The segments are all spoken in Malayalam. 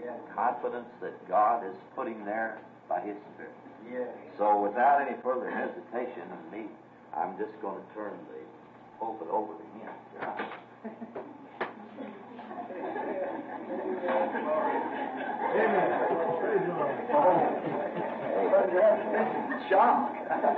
confidence that God is putting there by His Spirit. Yes. So without any further hesitation in me, I'm just going to turn the pulpit over to him. Shock.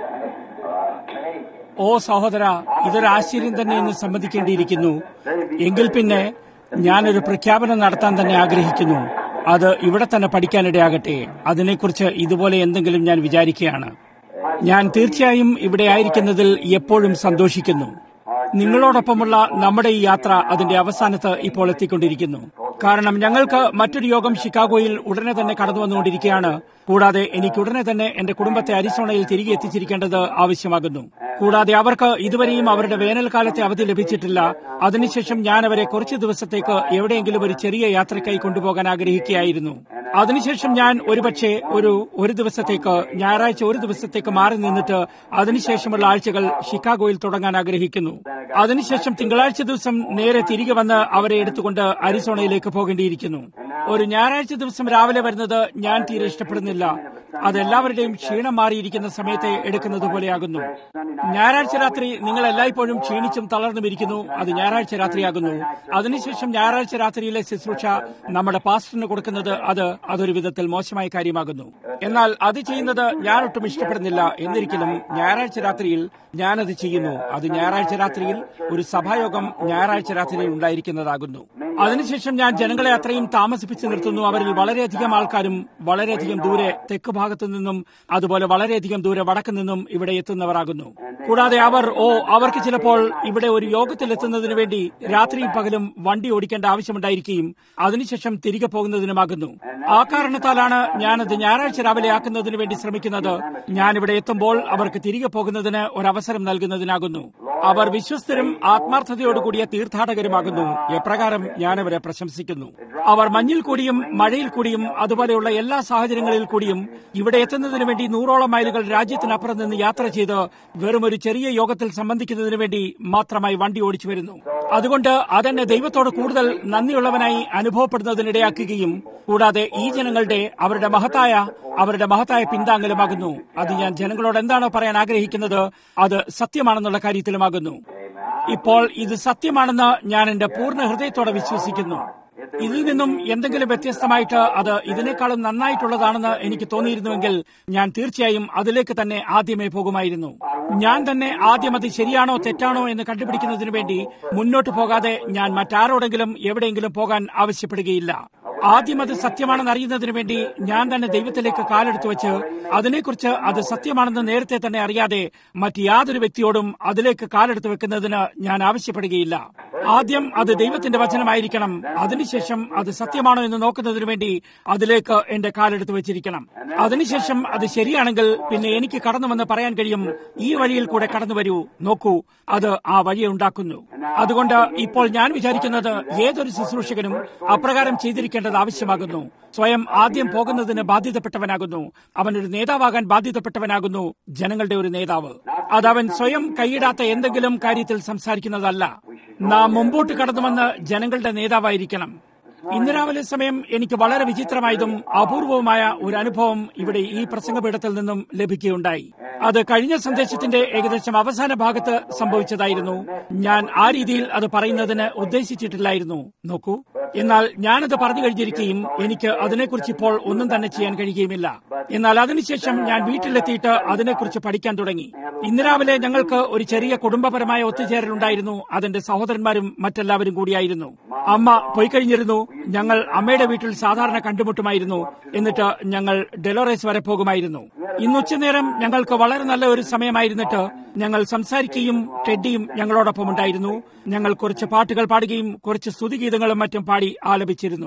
ഓ സഹോദര ഇതൊരു ആശ്ചര്യം തന്നെ എന്ന് സമ്മതിക്കേണ്ടിയിരിക്കുന്നു എങ്കിൽ പിന്നെ ഞാനൊരു പ്രഖ്യാപനം നടത്താൻ തന്നെ ആഗ്രഹിക്കുന്നു അത് ഇവിടെ തന്നെ പഠിക്കാനിടയാകട്ടെ അതിനെക്കുറിച്ച് ഇതുപോലെ എന്തെങ്കിലും ഞാൻ വിചാരിക്കുകയാണ് ഞാൻ തീർച്ചയായും ഇവിടെ ആയിരിക്കുന്നതിൽ എപ്പോഴും സന്തോഷിക്കുന്നു നിങ്ങളോടൊപ്പമുള്ള നമ്മുടെ ഈ യാത്ര അതിന്റെ അവസാനത്ത് ഇപ്പോൾ എത്തിക്കൊണ്ടിരിക്കുന്നു കാരണം ഞങ്ങൾക്ക് മറ്റൊരു യോഗം ഷിക്കാഗോയിൽ ഉടനെ തന്നെ കടന്നു വന്നുകൊണ്ടിരിക്കുകയാണ് കൂടാതെ എനിക്ക് ഉടനെ തന്നെ എന്റെ കുടുംബത്തെ അരിസോണയിൽ തിരികെ എത്തിച്ചിരിക്കേണ്ടത് ആവശ്യമാകുന്നു കൂടാതെ അവർക്ക് ഇതുവരെയും അവരുടെ വേനൽക്കാലത്തെ അവധി ലഭിച്ചിട്ടില്ല അതിനുശേഷം ഞാൻ അവരെ കുറച്ചു ദിവസത്തേക്ക് എവിടെയെങ്കിലും ഒരു ചെറിയ യാത്രയ്ക്കായി കൊണ്ടുപോകാൻ ആഗ്രഹിക്കുകയായിരുന്നു അതിനുശേഷം ഞാൻ ഒരുപക്ഷെ ഒരു ഒരു ദിവസത്തേക്ക് ഞായറാഴ്ച ഒരു ദിവസത്തേക്ക് മാറി നിന്നിട്ട് അതിനുശേഷമുള്ള ആഴ്ചകൾ ഷിക്കാഗോയിൽ തുടങ്ങാൻ ആഗ്രഹിക്കുന്നു അതിനുശേഷം തിങ്കളാഴ്ച ദിവസം നേരെ തിരികെ വന്ന് അവരെ എടുത്തുകൊണ്ട് അരിസോണയിലേക്ക് പോകേണ്ടിയിരിക്കുന്നു ഒരു ഞായറാഴ്ച ദിവസം രാവിലെ വരുന്നത് ഞാൻ തീരെ ഇഷ്ടപ്പെടുന്നില്ല അതെല്ലാവരുടെയും ക്ഷീണം മാറിയിരിക്കുന്ന സമയത്തെ എടുക്കുന്നത് പോലെയാകുന്നു ഞായറാഴ്ച രാത്രി നിങ്ങൾ എല്ലായ്പ്പോഴും ക്ഷീണിച്ചും തളർന്നും ഇരിക്കുന്നു അത് ഞായറാഴ്ച രാത്രിയാകുന്നു അതിനുശേഷം ഞായറാഴ്ച രാത്രിയിലെ ശുശ്രൂഷ നമ്മുടെ പാസ്റ്ററിന് കൊടുക്കുന്നത് അത് അതൊരു വിധത്തിൽ മോശമായ കാര്യമാകുന്നു എന്നാൽ അത് ചെയ്യുന്നത് ഞാൻ ഒട്ടും ഇഷ്ടപ്പെടുന്നില്ല എന്നിരിക്കലും ഞായറാഴ്ച രാത്രിയിൽ ഞാനത് ചെയ്യുന്നു അത് ഞായറാഴ്ച രാത്രിയിൽ ഒരു സഭായോഗം ഞായറാഴ്ച രാത്രിയിൽ ഉണ്ടായിരിക്കുന്നതാകുന്നു അതിനുശേഷം ഞാൻ ജനങ്ങളെ അത്രയും താമസിപ്പിച്ചു നിർത്തുന്നു അവരിൽ വളരെയധികം ആൾക്കാരും വളരെയധികം ദൂരെ തെക്ക് ഭാഗത്തു നിന്നും അതുപോലെ വളരെയധികം ദൂരെ വടക്കു നിന്നും ഇവിടെ എത്തുന്നവരാകുന്നു കൂടാതെ അവർ ഓ അവർക്ക് ചിലപ്പോൾ ഇവിടെ ഒരു യോഗത്തിൽ എത്തുന്നതിന് വേണ്ടി രാത്രിയും പകലും വണ്ടി ഓടിക്കേണ്ട ആവശ്യമുണ്ടായിരിക്കുകയും അതിനുശേഷം തിരികെ പോകുന്നതിനുമാകുന്നു ആ കാരണത്താലാണ് ഞാനത് ഞായറാഴ്ച രാവിലെ ആക്കുന്നതിന് വേണ്ടി ശ്രമിക്കുന്നത് ഞാൻ ഇവിടെ എത്തുമ്പോൾ അവർക്ക് തിരികെ പോകുന്നതിന് ഒരവസരം നൽകുന്നതിനാകുന്നു അവർ വിശ്വസ്തരും ആത്മാർത്ഥതയോടുകൂടിയ തീർത്ഥാടകരുമാകുന്നു എപ്രകാരം ഞാനവരെ പ്രശംസിക്കുന്നു അവർ മഞ്ഞിൽ കൂടിയും മഴയിൽ കൂടിയും അതുപോലെയുള്ള എല്ലാ സാഹചര്യങ്ങളിൽ കൂടിയും ഇവിടെ എത്തുന്നതിന് വേണ്ടി നൂറോളം മൈലുകൾ രാജ്യത്തിനപ്പുറം നിന്ന് യാത്ര ചെയ്ത് വെറും ഒരു ചെറിയ യോഗത്തിൽ സംബന്ധിക്കുന്നതിന് വേണ്ടി മാത്രമായി വണ്ടി ഓടിച്ചു വരുന്നു അതുകൊണ്ട് അതെന്നെ ദൈവത്തോട് കൂടുതൽ നന്ദിയുള്ളവനായി അനുഭവപ്പെടുന്നതിനിടയാക്കുകയും കൂടാതെ ഈ ജനങ്ങളുടെ അവരുടെ മഹത്തായ അവരുടെ മഹത്തായ പിന്താങ്ങലുമാകുന്നു അത് ഞാൻ ജനങ്ങളോട് എന്താണോ പറയാൻ ആഗ്രഹിക്കുന്നത് അത് സത്യമാണെന്നുള്ള കാര്യത്തിലുമാകുന്നു ഇപ്പോൾ ഇത് സത്യമാണെന്ന് ഞാൻ എന്റെ പൂർണ്ണ ഹൃദയത്തോടെ വിശ്വസിക്കുന്നു ഇതിൽ നിന്നും എന്തെങ്കിലും വ്യത്യസ്തമായിട്ട് അത് ഇതിനേക്കാളും നന്നായിട്ടുള്ളതാണെന്ന് എനിക്ക് തോന്നിയിരുന്നുവെങ്കിൽ ഞാൻ തീർച്ചയായും അതിലേക്ക് തന്നെ ആദ്യമേ പോകുമായിരുന്നു ഞാൻ തന്നെ ആദ്യം അത് ശരിയാണോ തെറ്റാണോ എന്ന് കണ്ടുപിടിക്കുന്നതിന് വേണ്ടി മുന്നോട്ട് പോകാതെ ഞാൻ മറ്റാരോടെങ്കിലും എവിടെയെങ്കിലും പോകാൻ ആവശ്യപ്പെടുകയില്ല ആദ്യം അത് സത്യമാണെന്ന് അറിയുന്നതിന് വേണ്ടി ഞാൻ തന്നെ ദൈവത്തിലേക്ക് കാലെടുത്തു വെച്ച് അതിനെക്കുറിച്ച് അത് സത്യമാണെന്ന് നേരത്തെ തന്നെ അറിയാതെ മറ്റ് യാതൊരു വ്യക്തിയോടും അതിലേക്ക് കാലെടുത്ത് വെക്കുന്നതിന് ഞാൻ ആവശ്യപ്പെടുകയില്ല ആദ്യം അത് ദൈവത്തിന്റെ വചനമായിരിക്കണം അതിനുശേഷം അത് സത്യമാണോ എന്ന് നോക്കുന്നതിന് വേണ്ടി അതിലേക്ക് എന്റെ കാലെടുത്ത് വെച്ചിരിക്കണം അതിനുശേഷം അത് ശരിയാണെങ്കിൽ പിന്നെ എനിക്ക് കടന്നു വന്ന് പറയാൻ കഴിയും ഈ വഴിയിൽ കൂടെ കടന്നു വരൂ നോക്കൂ അത് ആ വഴിയെ ഉണ്ടാക്കുന്നു അതുകൊണ്ട് ഇപ്പോൾ ഞാൻ വിചാരിക്കുന്നത് ഏതൊരു ശുശ്രൂഷകനും അപ്രകാരം ചെയ്തിരിക്കേണ്ടത് ആവശ്യമാകുന്നു സ്വയം ആദ്യം പോകുന്നതിന് ബാധ്യതപ്പെട്ടവനാകുന്നു അവനൊരു നേതാവാകാൻ ബാധ്യതപ്പെട്ടവനാകുന്നു ജനങ്ങളുടെ ഒരു നേതാവ് അതവൻ സ്വയം കൈയിടാത്ത എന്തെങ്കിലും കാര്യത്തിൽ സംസാരിക്കുന്നതല്ല നാം മുമ്പോട്ട് കടന്നുവന്ന് ജനങ്ങളുടെ നേതാവായിരിക്കണം ഇന്ന് രാവിലെ സമയം എനിക്ക് വളരെ വിചിത്രമായതും അപൂർവവുമായ ഒരു അനുഭവം ഇവിടെ ഈ പ്രസംഗപീഠത്തിൽ നിന്നും ലഭിക്കുകയുണ്ടായി അത് കഴിഞ്ഞ സന്ദേശത്തിന്റെ ഏകദേശം അവസാന ഭാഗത്ത് സംഭവിച്ചതായിരുന്നു ഞാൻ ആ രീതിയിൽ അത് പറയുന്നതിന് ഉദ്ദേശിച്ചിട്ടില്ലായിരുന്നു നോക്കൂ എന്നാൽ ഞാനത് പറഞ്ഞു കഴിഞ്ഞിരിക്കുകയും എനിക്ക് അതിനെക്കുറിച്ച് ഇപ്പോൾ ഒന്നും തന്നെ ചെയ്യാൻ കഴിയുകയുമില്ല എന്നാൽ അതിനുശേഷം ഞാൻ വീട്ടിലെത്തിയിട്ട് അതിനെക്കുറിച്ച് പഠിക്കാൻ തുടങ്ങി ഇന്ന് രാവിലെ ഞങ്ങൾക്ക് ഒരു ചെറിയ കുടുംബപരമായ ഒത്തുചേരലുണ്ടായിരുന്നു അതെന്റെ സഹോദരന്മാരും മറ്റെല്ലാവരും കൂടിയായിരുന്നു അമ്മ പോയി കഴിഞ്ഞിരുന്നു ഞങ്ങൾ അമ്മയുടെ വീട്ടിൽ സാധാരണ കണ്ടുമുട്ടുമായിരുന്നു എന്നിട്ട് ഞങ്ങൾ ഡെലോറേസ് വരെ പോകുമായിരുന്നു ഇന്ന് ഉച്ചനേരം ഞങ്ങൾക്ക് വളരെ നല്ല ഒരു സമയമായിരുന്നിട്ട് ഞങ്ങൾ സംസാരിക്കുകയും ടെഡിയും ഞങ്ങളോടൊപ്പം ഉണ്ടായിരുന്നു ഞങ്ങൾ കുറച്ച് പാട്ടുകൾ പാടുകയും കുറച്ച് സ്തുതിഗീതങ്ങളും മറ്റും പാടി ആലപിച്ചിരുന്നു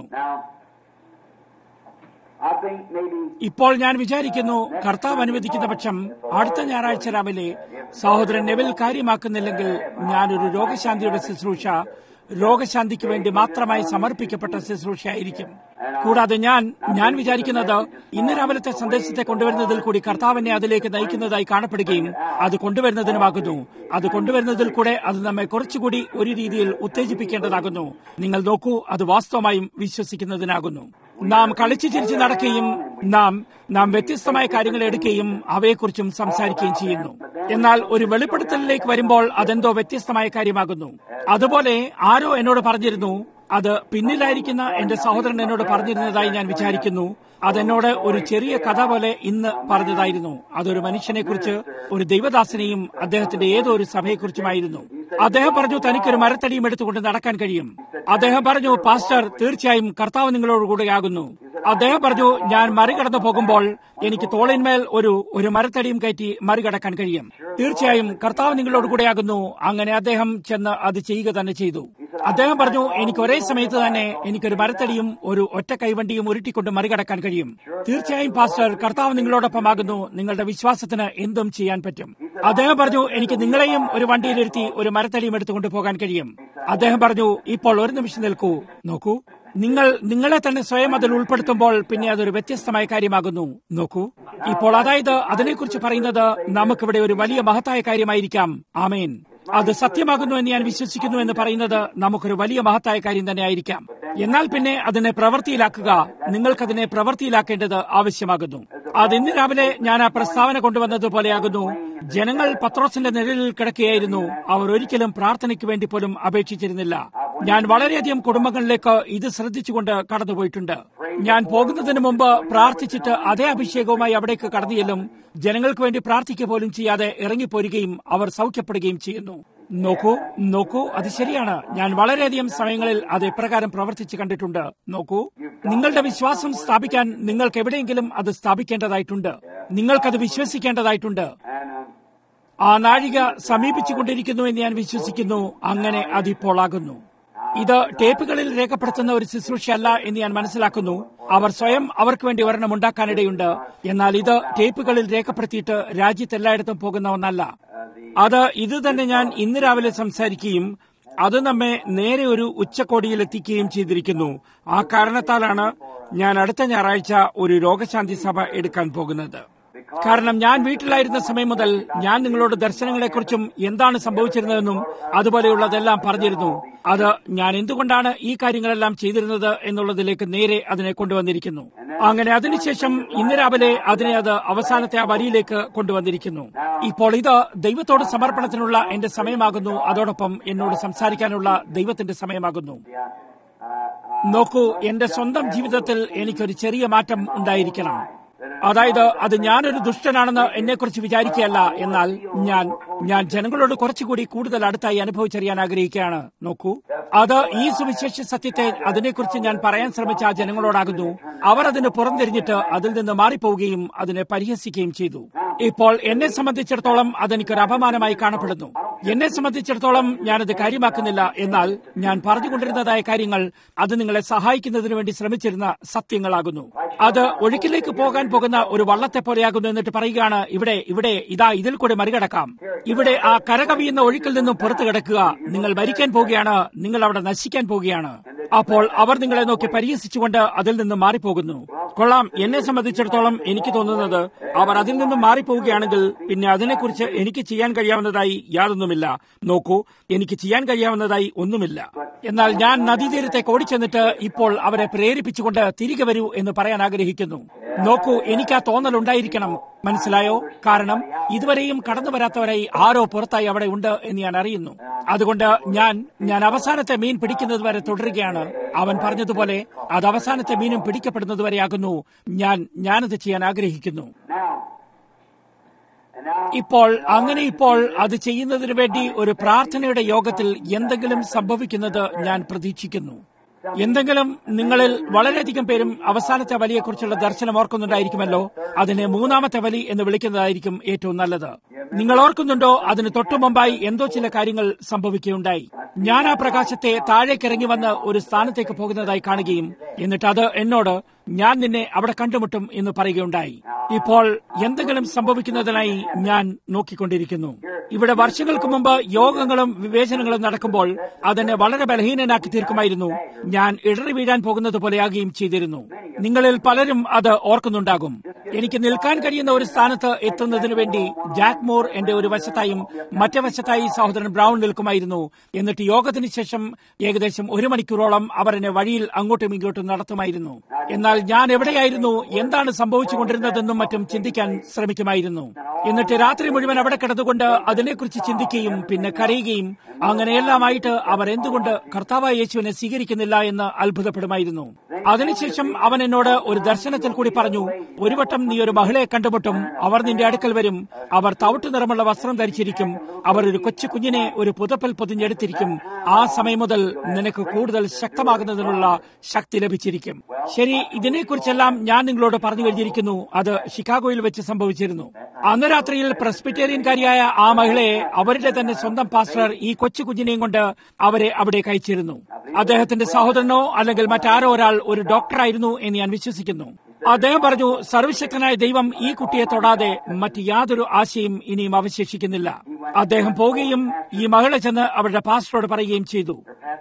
I think maybe ഇപ്പോൾ ഞാൻ വിചാരിക്കുന്നു കർത്താവ് അനുവദിക്കുന്ന പക്ഷം അടുത്ത ഞായറാഴ്ച രാവിലെ സഹോദരൻ നെവിൽ കാര്യമാക്കുന്നില്ലെങ്കിൽ ഞാനൊരു രോഗശാന്തിയുടെ ശുശ്രൂഷ രോഗശാന്തിക്ക് വേണ്ടി മാത്രമായി സമർപ്പിക്കപ്പെട്ട ശുശ്രൂഷയായിരിക്കും കൂടാതെ ഞാൻ ഞാൻ വിചാരിക്കുന്നത് ഇന്ന് രാവിലത്തെ സന്ദേശത്തെ കൊണ്ടുവരുന്നതിൽ കൂടി കർത്താവിനെ അതിലേക്ക് നയിക്കുന്നതായി കാണപ്പെടുകയും അത് കൊണ്ടുവരുന്നതിനുമാകുന്നു അത് കൊണ്ടുവരുന്നതിൽ കൂടെ അത് നമ്മെ കുറച്ചുകൂടി ഒരു രീതിയിൽ ഉത്തേജിപ്പിക്കേണ്ടതാകുന്നു നിങ്ങൾ നോക്കൂ അത് വാസ്തവമായും വിശ്വസിക്കുന്നതിനാകുന്നു നാം കളിച്ചു ചിരിച്ചു നടക്കുകയും നാം നാം വ്യത്യസ്തമായ കാര്യങ്ങൾ എടുക്കുകയും അവയെക്കുറിച്ചും സംസാരിക്കുകയും ചെയ്യുന്നു എന്നാൽ ഒരു വെളിപ്പെടുത്തലിലേക്ക് വരുമ്പോൾ അതെന്തോ വ്യത്യസ്തമായ കാര്യമാകുന്നു അതുപോലെ ആരോ എന്നോട് പറഞ്ഞിരുന്നു അത് പിന്നിലായിരിക്കുന്ന എന്റെ സഹോദരൻ എന്നോട് പറഞ്ഞിരുന്നതായി ഞാൻ വിചാരിക്കുന്നു അതെന്നോട് ഒരു ചെറിയ കഥ പോലെ ഇന്ന് പറഞ്ഞതായിരുന്നു അതൊരു മനുഷ്യനെ കുറിച്ച് ഒരു ദൈവദാസനെയും അദ്ദേഹത്തിന്റെ ഏതോ ഒരു സഭയെക്കുറിച്ചുമായിരുന്നു അദ്ദേഹം പറഞ്ഞു തനിക്കൊരു മരത്തടിയും എടുത്തുകൊണ്ട് നടക്കാൻ കഴിയും അദ്ദേഹം പറഞ്ഞു പാസ്റ്റർ തീർച്ചയായും കർത്താവ് നിങ്ങളോടുകൂടെയാകുന്നു അദ്ദേഹം പറഞ്ഞു ഞാൻ മറികടന്നു പോകുമ്പോൾ എനിക്ക് തോളിന്മേൽ ഒരു ഒരു മരത്തടിയും കയറ്റി മറികടക്കാൻ കഴിയും തീർച്ചയായും കർത്താവ് നിങ്ങളോട് കൂടെയാകുന്നു അങ്ങനെ അദ്ദേഹം ചെന്ന് അത് ചെയ്യുക തന്നെ ചെയ്തു അദ്ദേഹം പറഞ്ഞു എനിക്ക് ഒരേ സമയത്ത് തന്നെ എനിക്കൊരു മരത്തടിയും ഒരു ഒറ്റ കൈവണ്ടിയും ഉരുട്ടിക്കൊണ്ട് മറികടക്കാൻ കഴിയും തീർച്ചയായും പാസ്റ്റർ കർത്താവ് നിങ്ങളോടൊപ്പമാകുന്നു നിങ്ങളുടെ വിശ്വാസത്തിന് എന്തും ചെയ്യാൻ പറ്റും അദ്ദേഹം പറഞ്ഞു എനിക്ക് നിങ്ങളെയും ഒരു വണ്ടിയിലിരുത്തി ഒരു മരത്തടിയും എടുത്തുകൊണ്ട് പോകാൻ കഴിയും അദ്ദേഹം പറഞ്ഞു ഇപ്പോൾ ഒരു നിമിഷം നിൽക്കൂ നോക്കൂ നിങ്ങൾ നിങ്ങളെ തന്നെ സ്വയം അതിൽ ഉൾപ്പെടുത്തുമ്പോൾ പിന്നെ അതൊരു വ്യത്യസ്തമായ കാര്യമാകുന്നു നോക്കൂ ഇപ്പോൾ അതായത് അതിനെക്കുറിച്ച് പറയുന്നത് നമുക്കിവിടെ ഒരു വലിയ മഹത്തായ കാര്യമായിരിക്കാം ആമേൻ അത് സത്യമാകുന്നു എന്ന് ഞാൻ വിശ്വസിക്കുന്നു എന്ന് പറയുന്നത് നമുക്കൊരു വലിയ മഹത്തായ കാര്യം തന്നെ ആയിരിക്കാം എന്നാൽ പിന്നെ അതിനെ പ്രവൃത്തിയിലാക്കുക നിങ്ങൾക്കതിനെ പ്രവൃത്തിയിലാക്കേണ്ടത് ആവശ്യമാകുന്നു അത് ഇന്ന് രാവിലെ ഞാൻ ആ പ്രസ്താവന കൊണ്ടുവന്നതുപോലെയാകുന്നു ജനങ്ങൾ പത്രോസിന്റെ നിഴലിൽ കിടക്കുകയായിരുന്നു അവർ ഒരിക്കലും പ്രാർത്ഥനയ്ക്ക് വേണ്ടി പോലും അപേക്ഷിച്ചിരുന്നില്ല ഞാൻ വളരെയധികം കുടുംബങ്ങളിലേക്ക് ഇത് ശ്രദ്ധിച്ചുകൊണ്ട് കടന്നുപോയിട്ടുണ്ട് ഞാൻ പോകുന്നതിന് മുമ്പ് പ്രാർത്ഥിച്ചിട്ട് അതേ അഭിഷേകവുമായി അവിടേക്ക് കടന്നു ചെല്ലും ജനങ്ങൾക്ക് വേണ്ടി പ്രാർത്ഥിക്കുക പോലും ചെയ്യാതെ ഇറങ്ങിപ്പോരുകയും അവർ സൗഖ്യപ്പെടുകയും ചെയ്യുന്നു നോക്കൂ നോക്കൂ അത് ശരിയാണ് ഞാൻ വളരെയധികം സമയങ്ങളിൽ അത് ഇപ്രകാരം പ്രവർത്തിച്ച് കണ്ടിട്ടുണ്ട് നോക്കൂ നിങ്ങളുടെ വിശ്വാസം സ്ഥാപിക്കാൻ നിങ്ങൾക്ക് എവിടെയെങ്കിലും അത് സ്ഥാപിക്കേണ്ടതായിട്ടുണ്ട് നിങ്ങൾക്കത് വിശ്വസിക്കേണ്ടതായിട്ടുണ്ട് ആ നാഴിക സമീപിച്ചുകൊണ്ടിരിക്കുന്നു എന്ന് ഞാൻ വിശ്വസിക്കുന്നു അങ്ങനെ അതിപ്പോൾ ആകുന്നു ഇത് ടേപ്പുകളിൽ രേഖപ്പെടുത്തുന്ന ഒരു ശുശ്രൂഷയല്ല എന്ന് ഞാൻ മനസ്സിലാക്കുന്നു അവർ സ്വയം അവർക്ക് വേണ്ടി ഒരെണ്ണം ഉണ്ടാക്കാനിടയുണ്ട് എന്നാൽ ഇത് ടേപ്പുകളിൽ രേഖപ്പെടുത്തിയിട്ട് രാജ്യത്തെല്ലായിടത്തും പോകുന്ന ഒന്നല്ല അത് ഇത് തന്നെ ഞാൻ ഇന്ന് രാവിലെ സംസാരിക്കുകയും അത് നമ്മെ നേരെ ഒരു ഉച്ചകോടിയിൽ എത്തിക്കുകയും ചെയ്തിരിക്കുന്നു ആ കാരണത്താലാണ് ഞാൻ അടുത്ത ഞായറാഴ്ച ഒരു രോഗശാന്തി സഭ എടുക്കാൻ പോകുന്നത് കാരണം ഞാൻ വീട്ടിലായിരുന്ന സമയം മുതൽ ഞാൻ നിങ്ങളോട് ദർശനങ്ങളെക്കുറിച്ചും എന്താണ് സംഭവിച്ചിരുന്നതെന്നും അതുപോലെയുള്ളതെല്ലാം പറഞ്ഞിരുന്നു അത് ഞാൻ എന്തുകൊണ്ടാണ് ഈ കാര്യങ്ങളെല്ലാം ചെയ്തിരുന്നത് എന്നുള്ളതിലേക്ക് നേരെ അതിനെ കൊണ്ടുവന്നിരിക്കുന്നു അങ്ങനെ അതിനുശേഷം ഇന്ന് രാവിലെ അതിനെ അത് അവസാനത്തെ ആ വരിയിലേക്ക് കൊണ്ടുവന്നിരിക്കുന്നു ഇപ്പോൾ ഇത് ദൈവത്തോട് സമർപ്പണത്തിനുള്ള എന്റെ സമയമാകുന്നു അതോടൊപ്പം എന്നോട് സംസാരിക്കാനുള്ള ദൈവത്തിന്റെ സമയമാകുന്നു നോക്കൂ എന്റെ സ്വന്തം ജീവിതത്തിൽ എനിക്കൊരു ചെറിയ മാറ്റം ഉണ്ടായിരിക്കണം അതായത് അത് ഞാനൊരു ദുഷ്ടനാണെന്ന് എന്നെക്കുറിച്ച് വിചാരിക്കുകയല്ല എന്നാൽ ഞാൻ ഞാൻ ജനങ്ങളോട് കുറച്ചുകൂടി കൂടുതൽ അടുത്തായി അനുഭവിച്ചറിയാൻ ആഗ്രഹിക്കുകയാണ് നോക്കൂ അത് ഈ സുവിശേഷ സത്യത്തെ അതിനെക്കുറിച്ച് ഞാൻ പറയാൻ ശ്രമിച്ച ആ ജനങ്ങളോടാകുന്നു അവർ അതിന് പുറംതിരിഞ്ഞിട്ട് അതിൽ നിന്ന് മാറിപ്പോവുകയും അതിനെ പരിഹസിക്കുകയും ചെയ്തു ഇപ്പോൾ എന്നെ സംബന്ധിച്ചിടത്തോളം അതെനിക്കൊരു അപമാനമായി കാണപ്പെടുന്നു എന്നെ സംബന്ധിച്ചിടത്തോളം ഞാനത് കാര്യമാക്കുന്നില്ല എന്നാൽ ഞാൻ പറഞ്ഞുകൊണ്ടിരുന്നതായ കാര്യങ്ങൾ അത് നിങ്ങളെ സഹായിക്കുന്നതിന് വേണ്ടി ശ്രമിച്ചിരുന്ന സത്യങ്ങളാകുന്നു അത് ഒഴുക്കിലേക്ക് പോകാൻ പോകുന്ന ഒരു വള്ളത്തെ പോലെയാകുന്നു എന്നിട്ട് പറയുകയാണ് ഇവിടെ ഇവിടെ ഇതാ ഇതിൽ കൂടെ മറികടക്കാം ഇവിടെ ആ കരകവിയുന്ന ഒഴുക്കിൽ നിന്നും പുറത്തു കിടക്കുക നിങ്ങൾ മരിക്കാൻ പോവുകയാണ് നിങ്ങൾ അവിടെ നശിക്കാൻ പോവുകയാണ് അപ്പോൾ അവർ നിങ്ങളെ നോക്കി പരിഹസിച്ചുകൊണ്ട് അതിൽ നിന്ന് മാറിപ്പോകുന്നു കൊള്ളാം എന്നെ സംബന്ധിച്ചിടത്തോളം എനിക്ക് തോന്നുന്നത് അവർ അതിൽ നിന്നും മാറിപ്പോവുകയാണെങ്കിൽ പിന്നെ അതിനെക്കുറിച്ച് എനിക്ക് ചെയ്യാൻ കഴിയാവുന്നതായി യാതൊന്നുമില്ല നോക്കൂ എനിക്ക് ചെയ്യാൻ കഴിയാവുന്നതായി ഒന്നുമില്ല എന്നാൽ ഞാൻ നദീതീരത്തേക്ക് ഓടിച്ചെന്നിട്ട് ഇപ്പോൾ അവരെ പ്രേരിപ്പിച്ചുകൊണ്ട് തിരികെ വരൂ എന്ന് പറയാൻ ആഗ്രഹിക്കുന്നു നോക്കൂ എനിക്ക് ആ തോന്നൽ ഉണ്ടായിരിക്കണം മനസ്സിലായോ കാരണം ഇതുവരെയും കടന്നു വരാത്തവരായി ആരോ പുറത്തായി അവിടെ ഉണ്ട് എന്ന് ഞാൻ അറിയുന്നു അതുകൊണ്ട് ഞാൻ ഞാൻ അവസാനത്തെ മീൻ പിടിക്കുന്നത് വരെ തുടരുകയാണ് അവൻ പറഞ്ഞതുപോലെ അത് അവസാനത്തെ മീനും പിടിക്കപ്പെടുന്നത് വരെയാകുന്നു ഞാൻ ഞാനത് ചെയ്യാൻ ആഗ്രഹിക്കുന്നു ഇപ്പോൾ അങ്ങനെ ഇപ്പോൾ അത് ചെയ്യുന്നതിന് വേണ്ടി ഒരു പ്രാർത്ഥനയുടെ യോഗത്തിൽ എന്തെങ്കിലും സംഭവിക്കുന്നത് ഞാൻ പ്രതീക്ഷിക്കുന്നു എന്തെങ്കിലും നിങ്ങളിൽ വളരെയധികം പേരും അവസാനത്തെ വലിയെക്കുറിച്ചുള്ള ദർശനം ഓർക്കുന്നുണ്ടായിരിക്കുമല്ലോ അതിനെ മൂന്നാമത്തെ വലി എന്ന് വിളിക്കുന്നതായിരിക്കും ഏറ്റവും നല്ലത് നിങ്ങൾ ഓർക്കുന്നുണ്ടോ അതിന് തൊട്ടു മുമ്പായി എന്തോ ചില കാര്യങ്ങൾ സംഭവിക്കുകയുണ്ടായി ഞാൻ ആ പ്രകാശത്തെ താഴേക്കിറങ്ങി വന്ന് ഒരു സ്ഥാനത്തേക്ക് പോകുന്നതായി കാണുകയും എന്നിട്ട് അത് എന്നോട് ഞാൻ നിന്നെ അവിടെ കണ്ടുമുട്ടും എന്ന് പറയുകയുണ്ടായി ഇപ്പോൾ എന്തെങ്കിലും സംഭവിക്കുന്നതിനായി ഞാൻ നോക്കിക്കൊണ്ടിരിക്കുന്നു ഇവിടെ വർഷങ്ങൾക്ക് മുമ്പ് യോഗങ്ങളും വിവേചനങ്ങളും നടക്കുമ്പോൾ അതെന്നെ വളരെ ബലഹീനനാക്കി തീർക്കുമായിരുന്നു ഞാൻ ഇടറി വീഴാൻ പോകുന്നത് പോലെയാകുകയും ചെയ്തിരുന്നു നിങ്ങളിൽ പലരും അത് ഓർക്കുന്നുണ്ടാകും എനിക്ക് നിൽക്കാൻ കഴിയുന്ന ഒരു സ്ഥാനത്ത് എത്തുന്നതിനു വേണ്ടി ജാക്ക് മോർ എന്റെ ഒരു വശത്തായും മറ്റേ വശത്തായി സഹോദരൻ ബ്രൗൺ നിൽക്കുമായിരുന്നു എന്നിട്ട് യോഗത്തിന് ശേഷം ഏകദേശം ഒരു മണിക്കൂറോളം അവർ എന്നെ വഴിയിൽ അങ്ങോട്ടും ഇങ്ങോട്ടും നടത്തുമായിരുന്നു എന്നാൽ ഞാൻ എവിടെയായിരുന്നു എന്താണ് സംഭവിച്ചുകൊണ്ടിരുന്നതെന്നും മറ്റും ചിന്തിക്കാൻ ശ്രമിക്കുമായിരുന്നു എന്നിട്ട് രാത്രി മുഴുവൻ അവിടെ കിടന്നുകൊണ്ട് അതിനെക്കുറിച്ച് ചിന്തിക്കുകയും പിന്നെ കരയുകയും അങ്ങനെയെല്ലാമായിട്ട് അവർ എന്തുകൊണ്ട് കർത്താവായ യേശുവിനെ സ്വീകരിക്കുന്നില്ല എന്ന് അത്ഭുതപ്പെടുമായിരുന്നു അതിനുശേഷം അവൻ എന്നോട് ഒരു ദർശനത്തിൽ കൂടി പറഞ്ഞു ഒരു വട്ടം നീ ഒരു മഹിളയെ കണ്ടുമുട്ടും അവർ നിന്റെ അടുക്കൽ വരും അവർ തവിട്ടു നിറമുള്ള വസ്ത്രം ധരിച്ചിരിക്കും അവർ ഒരു കൊച്ചു കുഞ്ഞിനെ ഒരു പുതപ്പിൽ പൊതിഞ്ഞെടുത്തിരിക്കും ആ സമയം മുതൽ നിനക്ക് കൂടുതൽ ശക്തമാകുന്നതിനുള്ള ശക്തി ലഭിച്ചിരിക്കും ശരി ഇതിനെക്കുറിച്ചെല്ലാം ഞാൻ നിങ്ങളോട് പറഞ്ഞു കഴിഞ്ഞിരിക്കുന്നു അത് ഷിക്കാഗോയിൽ വെച്ച് സംഭവിച്ചിരുന്നു അന്ന് രാത്രിയിൽ പ്രസ്ബിറ്റേറിയൻകാരിയായ ആ മഹിളയെ അവരുടെ തന്നെ സ്വന്തം പാസ്റ്റർ ഈ കൊച്ചു കുഞ്ഞിനെയും കൊണ്ട് അവരെ അവിടെ അയച്ചിരുന്നു അദ്ദേഹത്തിന്റെ സഹോദരനോ അല്ലെങ്കിൽ മറ്റാരോ ഒരാൾ ഒരു ഡോക്ടറായിരുന്നു എന്ന് ഞാൻ വിശ്വസിക്കുന്നു അദ്ദേഹം പറഞ്ഞു സർവശക്തനായ ദൈവം ഈ കുട്ടിയെ തൊടാതെ മറ്റ് യാതൊരു ആശയും ഇനിയും അവശേഷിക്കുന്നില്ല അദ്ദേഹം പോവുകയും ഈ മകളെ ചെന്ന് അവരുടെ പാസ്റ്ററോട് പറയുകയും ചെയ്തു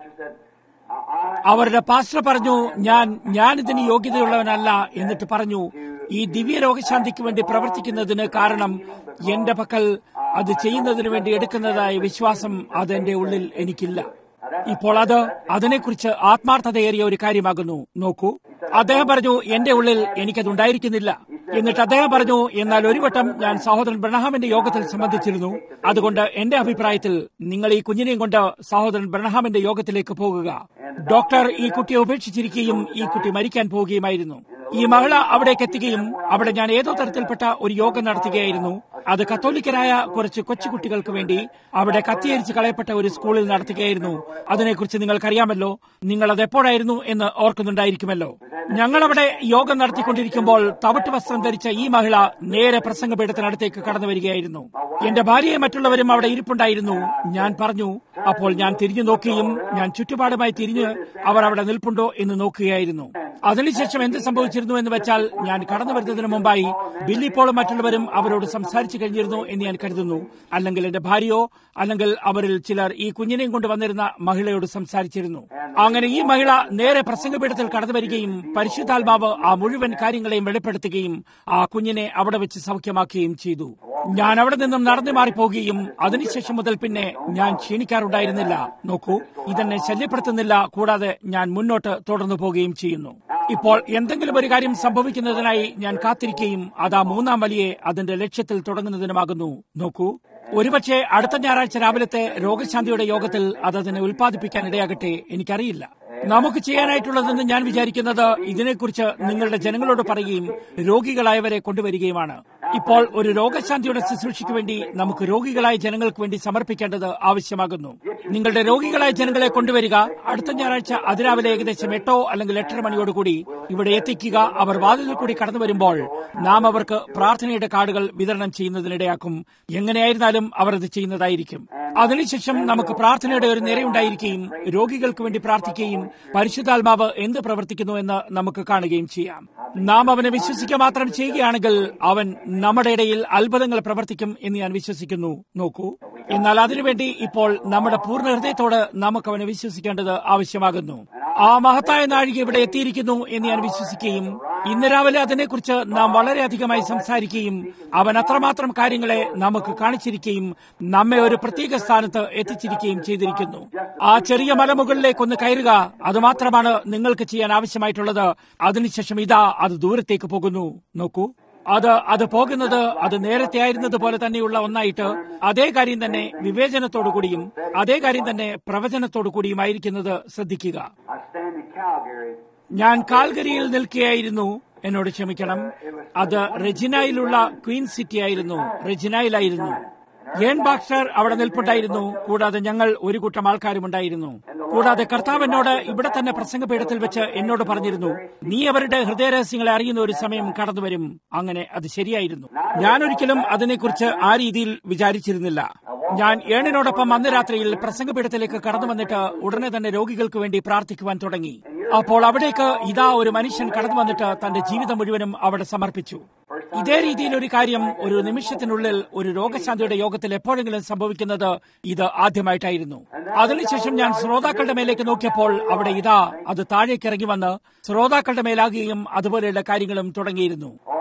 അവരുടെ പാസ്റ്റർ പറഞ്ഞു ഞാൻ ഞാൻ ഇതിന് യോഗ്യതയുള്ളവനല്ല എന്നിട്ട് പറഞ്ഞു ഈ ദിവ്യ രോഗശാന്തിക്ക് വേണ്ടി പ്രവർത്തിക്കുന്നതിന് കാരണം എന്റെ പക്കൽ അത് ചെയ്യുന്നതിന് വേണ്ടി എടുക്കുന്നതായ വിശ്വാസം അതെന്റെ ഉള്ളിൽ എനിക്കില്ല ഇപ്പോൾ അത് അതിനെക്കുറിച്ച് ആത്മാർത്ഥതയേറിയ ഒരു കാര്യമാകുന്നു നോക്കൂ അദ്ദേഹം പറഞ്ഞു എന്റെ ഉള്ളിൽ എനിക്കതുണ്ടായിരിക്കുന്നില്ല എന്നിട്ട് അദ്ദേഹം പറഞ്ഞു എന്നാൽ ഒരു വട്ടം ഞാൻ സഹോദരൻ ബ്രണഹാമിന്റെ യോഗത്തിൽ സംബന്ധിച്ചിരുന്നു അതുകൊണ്ട് എന്റെ അഭിപ്രായത്തിൽ നിങ്ങൾ ഈ കുഞ്ഞിനെയും കൊണ്ട് സഹോദരൻ ബ്രണഹാമിന്റെ യോഗത്തിലേക്ക് പോകുക ഡോക്ടർ ഈ കുട്ടിയെ ഉപേക്ഷിച്ചിരിക്കുകയും ഈ കുട്ടി മരിക്കാൻ പോവുകയുമായിരുന്നു ഈ മഹിള അവിടേക്ക് എത്തുകയും അവിടെ ഞാൻ ഏതോ തരത്തിൽപ്പെട്ട ഒരു യോഗം നടത്തുകയായിരുന്നു അത് കത്തോലിക്കരായ കുറച്ച് കൊച്ചുകുട്ടികൾക്ക് വേണ്ടി അവിടെ കത്തിയരിച്ച് കളയപ്പെട്ട ഒരു സ്കൂളിൽ നടത്തുകയായിരുന്നു അതിനെക്കുറിച്ച് നിങ്ങൾക്കറിയാമല്ലോ നിങ്ങൾ അത് എപ്പോഴായിരുന്നു എന്ന് ഓർക്കുന്നുണ്ടായിരിക്കുമല്ലോ ഞങ്ങൾ അവിടെ യോഗം നടത്തിക്കൊണ്ടിരിക്കുമ്പോൾ തവിട്ട് വസ്ത്രം ധരിച്ച ഈ മഹിള നേരെ പ്രസംഗപീഠത്തിനടുത്തേക്ക് കടന്നു വരികയായിരുന്നു എന്റെ ഭാര്യയെ മറ്റുള്ളവരും അവിടെ ഇരിപ്പുണ്ടായിരുന്നു ഞാൻ പറഞ്ഞു അപ്പോൾ ഞാൻ തിരിഞ്ഞു നോക്കുകയും ഞാൻ ചുറ്റുപാടുമായി തിരിഞ്ഞ് അവർ അവിടെ നിൽപ്പുണ്ടോ എന്ന് നോക്കുകയായിരുന്നു അതിനുശേഷം എന്ത് സംഭവിച്ചിരുന്നു എന്ന് വെച്ചാൽ ഞാൻ കടന്നു വരുന്നതിന് മുമ്പായി ബില്ലിപ്പോളും മറ്റുള്ളവരും അവരോട് സംസാരിച്ചു കഴിഞ്ഞിരുന്നു എന്ന് ഞാൻ കരുതുന്നു അല്ലെങ്കിൽ എന്റെ ഭാര്യയോ അല്ലെങ്കിൽ അവരിൽ ചിലർ ഈ കുഞ്ഞിനെയും കൊണ്ട് വന്നിരുന്ന മഹിളയോട് സംസാരിച്ചിരുന്നു അങ്ങനെ ഈ മഹിള നേരെ പ്രസംഗപീഠത്തിൽ കടന്നു വരികയും പരിശുദ്ധാത്മാവ് ആ മുഴുവൻ കാര്യങ്ങളെയും വെളിപ്പെടുത്തുകയും ആ കുഞ്ഞിനെ അവിടെ വെച്ച് സൗഖ്യമാക്കുകയും ചെയ്തു ഞാൻ അവിടെ നിന്നും നടന്നു മാറിപ്പോകുകയും അതിനുശേഷം മുതൽ പിന്നെ ഞാൻ ക്ഷീണിക്കാറുണ്ടായിരുന്നില്ല നോക്കൂ ഇതെന്നെ ശല്യപ്പെടുത്തുന്നില്ല കൂടാതെ ഞാൻ മുന്നോട്ട് തുടർന്നു പോവുകയും ചെയ്യുന്നു ഇപ്പോൾ എന്തെങ്കിലും ഒരു കാര്യം സംഭവിക്കുന്നതിനായി ഞാൻ കാത്തിരിക്കുകയും അത് ആ മൂന്നാം വലിയെ അതിന്റെ ലക്ഷ്യത്തിൽ തുടങ്ങുന്നതിനുമാകുന്നു നോക്കൂ ഒരുപക്ഷെ അടുത്ത ഞായറാഴ്ച രാവിലത്തെ രോഗശാന്തിയുടെ യോഗത്തിൽ അത് അതിനെ ഉൽപ്പാദിപ്പിക്കാൻ ഇടയാകട്ടെ എനിക്കറിയില്ല നമുക്ക് ചെയ്യാനായിട്ടുള്ളതെന്ന് ഞാൻ വിചാരിക്കുന്നത് ഇതിനെക്കുറിച്ച് നിങ്ങളുടെ ജനങ്ങളോട് പറയുകയും രോഗികളായവരെ കൊണ്ടുവരികയുമാണ് ഇപ്പോൾ ഒരു രോഗശാന്തിയുടെ ശുശ്രൂഷയ്ക്ക് വേണ്ടി നമുക്ക് രോഗികളായ ജനങ്ങൾക്ക് വേണ്ടി സമർപ്പിക്കേണ്ടത് ആവശ്യമാകുന്നു നിങ്ങളുടെ രോഗികളായ ജനങ്ങളെ കൊണ്ടുവരിക അടുത്ത ഞായറാഴ്ച അതിരാവിലെ ഏകദേശം എട്ടോ അല്ലെങ്കിൽ എട്ടര മണിയോടുകൂടി ഇവിടെ എത്തിക്കുക അവർ വാതിലിൽ കൂടി കടന്നു വരുമ്പോൾ നാം അവർക്ക് പ്രാർത്ഥനയുടെ കാർഡുകൾ വിതരണം ചെയ്യുന്നതിനിടയാക്കും എങ്ങനെയായിരുന്നാലും അവർ അത് ചെയ്യുന്നതായിരിക്കും അതിനുശേഷം നമുക്ക് പ്രാർത്ഥനയുടെ ഒരു നിരയുണ്ടായിരിക്കുകയും രോഗികൾക്ക് വേണ്ടി പ്രാർത്ഥിക്കുകയും പരിശുദ്ധാത്മാവ് എന്ത് പ്രവർത്തിക്കുന്നു എന്ന് നമുക്ക് കാണുകയും ചെയ്യാം നാം അവനെ വിശ്വസിക്കുക മാത്രം ചെയ്യുകയാണെങ്കിൽ അവൻ നമ്മുടെ ഇടയിൽ അത്ഭുതങ്ങൾ പ്രവർത്തിക്കും എന്ന് ഞാൻ വിശ്വസിക്കുന്നു നോക്കൂ എന്നാൽ അതിനുവേണ്ടി ഇപ്പോൾ നമ്മുടെ പൂർണ്ണ ഹൃദയത്തോട് നമുക്ക് അവനെ വിശ്വസിക്കേണ്ടത് ആവശ്യമാകുന്നു ആ മഹത്തായ നാഴിക ഇവിടെ എത്തിയിരിക്കുന്നു എന്ന് ഞാൻ വിശ്വസിക്കുകയും ഇന്ന് രാവിലെ അതിനെക്കുറിച്ച് നാം വളരെയധികമായി സംസാരിക്കുകയും അവൻ അത്രമാത്രം കാര്യങ്ങളെ നമുക്ക് കാണിച്ചിരിക്കുകയും നമ്മെ ഒരു പ്രത്യേക സ്ഥാനത്ത് എത്തിച്ചിരിക്കുകയും ചെയ്തിരിക്കുന്നു ആ ചെറിയ മലമുകളിലേക്കൊന്ന് കയറുക അതുമാത്രമാണ് നിങ്ങൾക്ക് ചെയ്യാൻ ആവശ്യമായിട്ടുള്ളത് അതിനുശേഷം ഇതാ അത് ദൂരത്തേക്ക് പോകുന്നു നോക്കൂ അത് അത് പോകുന്നത് അത് നേരത്തെ ആയിരുന്നത് പോലെ തന്നെയുള്ള ഒന്നായിട്ട് അതേ കാര്യം തന്നെ വിവേചനത്തോടു കൂടിയും അതേ കാര്യം തന്നെ പ്രവചനത്തോടു കൂടിയുമായിരിക്കുന്നത് ശ്രദ്ധിക്കുക I stand in Calgary. ഞാൻ കാൽഗരിയിൽ നിൽക്കുകയായിരുന്നു എന്നോട് ക്ഷമിക്കണം അത് റെജിനയിലുള്ള ക്വീൻ സിറ്റി ആയിരുന്നു റെജിനയിലായിരുന്നു ഏൺ ബാക്സ്റ്റർ അവിടെ നിൽപ്പുണ്ടായിരുന്നു കൂടാതെ ഞങ്ങൾ ഒരു കൂട്ടം ആൾക്കാരും ഉണ്ടായിരുന്നു കൂടാതെ കർത്താവ് എന്നോട് ഇവിടെ തന്നെ പ്രസംഗപീഠത്തിൽ വെച്ച് എന്നോട് പറഞ്ഞിരുന്നു നീ അവരുടെ ഹൃദയരഹസ്യങ്ങളെ അറിയുന്ന ഒരു സമയം കടന്നുവരും അങ്ങനെ അത് ശരിയായിരുന്നു ഞാൻ ഒരിക്കലും അതിനെക്കുറിച്ച് ആ രീതിയിൽ വിചാരിച്ചിരുന്നില്ല ഞാൻ ഏണിനോടൊപ്പം അന്ന് രാത്രിയിൽ പ്രസംഗപീഠത്തിലേക്ക് കടന്നു വന്നിട്ട് ഉടനെ തന്നെ രോഗികൾക്ക് വേണ്ടി പ്രാർത്ഥിക്കുവാൻ തുടങ്ങി അപ്പോൾ അവിടേക്ക് ഇതാ ഒരു മനുഷ്യൻ കടന്നു വന്നിട്ട് തന്റെ ജീവിതം മുഴുവനും അവിടെ സമർപ്പിച്ചു ഇതേ രീതിയിൽ ഒരു കാര്യം ഒരു നിമിഷത്തിനുള്ളിൽ ഒരു രോഗശാന്തിയുടെ യോഗത്തിൽ എപ്പോഴെങ്കിലും സംഭവിക്കുന്നത് ഇത് ആദ്യമായിട്ടായിരുന്നു അതിനുശേഷം ഞാൻ ശ്രോതാക്കളുടെ മേലേക്ക് നോക്കിയപ്പോൾ അവിടെ ഇതാ അത് താഴേക്ക് ഇറങ്ങി വന്ന് ശ്രോതാക്കളുടെ മേലാകുകയും അതുപോലെയുള്ള കാര്യങ്ങളും തുടങ്ങിയിരുന്നു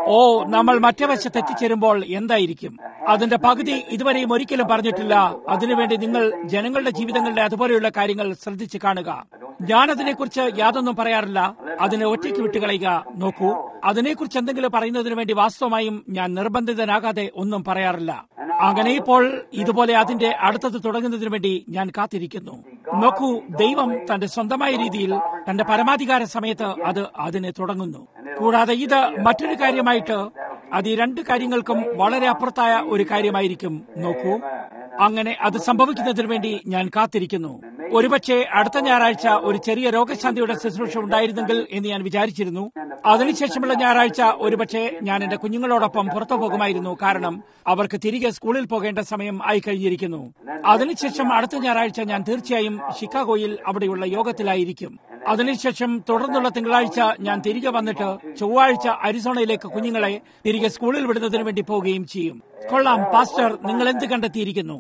ഓ നമ്മൾ മറ്റേ വശത്ത് എത്തിച്ചേരുമ്പോൾ എന്തായിരിക്കും അതിന്റെ പകുതി ഇതുവരെയും ഒരിക്കലും പറഞ്ഞിട്ടില്ല അതിനുവേണ്ടി നിങ്ങൾ ജനങ്ങളുടെ ജീവിതങ്ങളിലെ അതുപോലെയുള്ള കാര്യങ്ങൾ ശ്രദ്ധിച്ചു കാണുക ഞാൻ അതിനെക്കുറിച്ച് യാതൊന്നും പറയാറില്ല അതിനെ ഒറ്റയ്ക്ക് വിട്ടുകളയുക നോക്കൂ അതിനെക്കുറിച്ച് എന്തെങ്കിലും പറയുന്നതിന് വേണ്ടി വാസ്തവമായും ഞാൻ നിർബന്ധിതനാകാതെ ഒന്നും പറയാറില്ല അങ്ങനെ ഇപ്പോൾ ഇതുപോലെ അതിന്റെ അടുത്തത് തുടങ്ങുന്നതിന് വേണ്ടി ഞാൻ കാത്തിരിക്കുന്നു നോക്കൂ ദൈവം തന്റെ സ്വന്തമായ രീതിയിൽ തന്റെ പരമാധികാര സമയത്ത് അത് അതിനെ തുടങ്ങുന്നു കൂടാതെ ഇത് മറ്റൊരു കാര്യമായിട്ട് അത് ഈ രണ്ട് കാര്യങ്ങൾക്കും വളരെ അപ്പുറത്തായ ഒരു കാര്യമായിരിക്കും നോക്കൂ അങ്ങനെ അത് സംഭവിക്കുന്നതിന് വേണ്ടി ഞാൻ കാത്തിരിക്കുന്നു ഒരുപക്ഷെ അടുത്ത ഞായറാഴ്ച ഒരു ചെറിയ രോഗശാന്തിയുടെ ശുശ്രൂഷ ഉണ്ടായിരുന്നെങ്കിൽ എന്ന് ഞാൻ വിചാരിച്ചിരുന്നു അതിനുശേഷമുള്ള ഞായറാഴ്ച ഒരുപക്ഷെ ഞാൻ എന്റെ കുഞ്ഞുങ്ങളോടൊപ്പം പുറത്തു പോകുമായിരുന്നു കാരണം അവർക്ക് തിരികെ സ്കൂളിൽ പോകേണ്ട സമയം ആയി കഴിഞ്ഞിരിക്കുന്നു അതിനുശേഷം അടുത്ത ഞായറാഴ്ച ഞാൻ തീർച്ചയായും ഷിക്കാഗോയിൽ അവിടെയുള്ള യോഗത്തിലായിരിക്കും അതിനുശേഷം തുടർന്നുള്ള തിങ്കളാഴ്ച ഞാൻ തിരികെ വന്നിട്ട് ചൊവ്വാഴ്ച അരിസോണയിലേക്ക് കുഞ്ഞുങ്ങളെ തിരികെ സ്കൂളിൽ വിടുന്നതിന് വേണ്ടി പോവുകയും ചെയ്യും കൊള്ളാം പാസ്റ്റർ നിങ്ങൾ എന്ത് കണ്ടെത്തിയിരിക്കുന്നു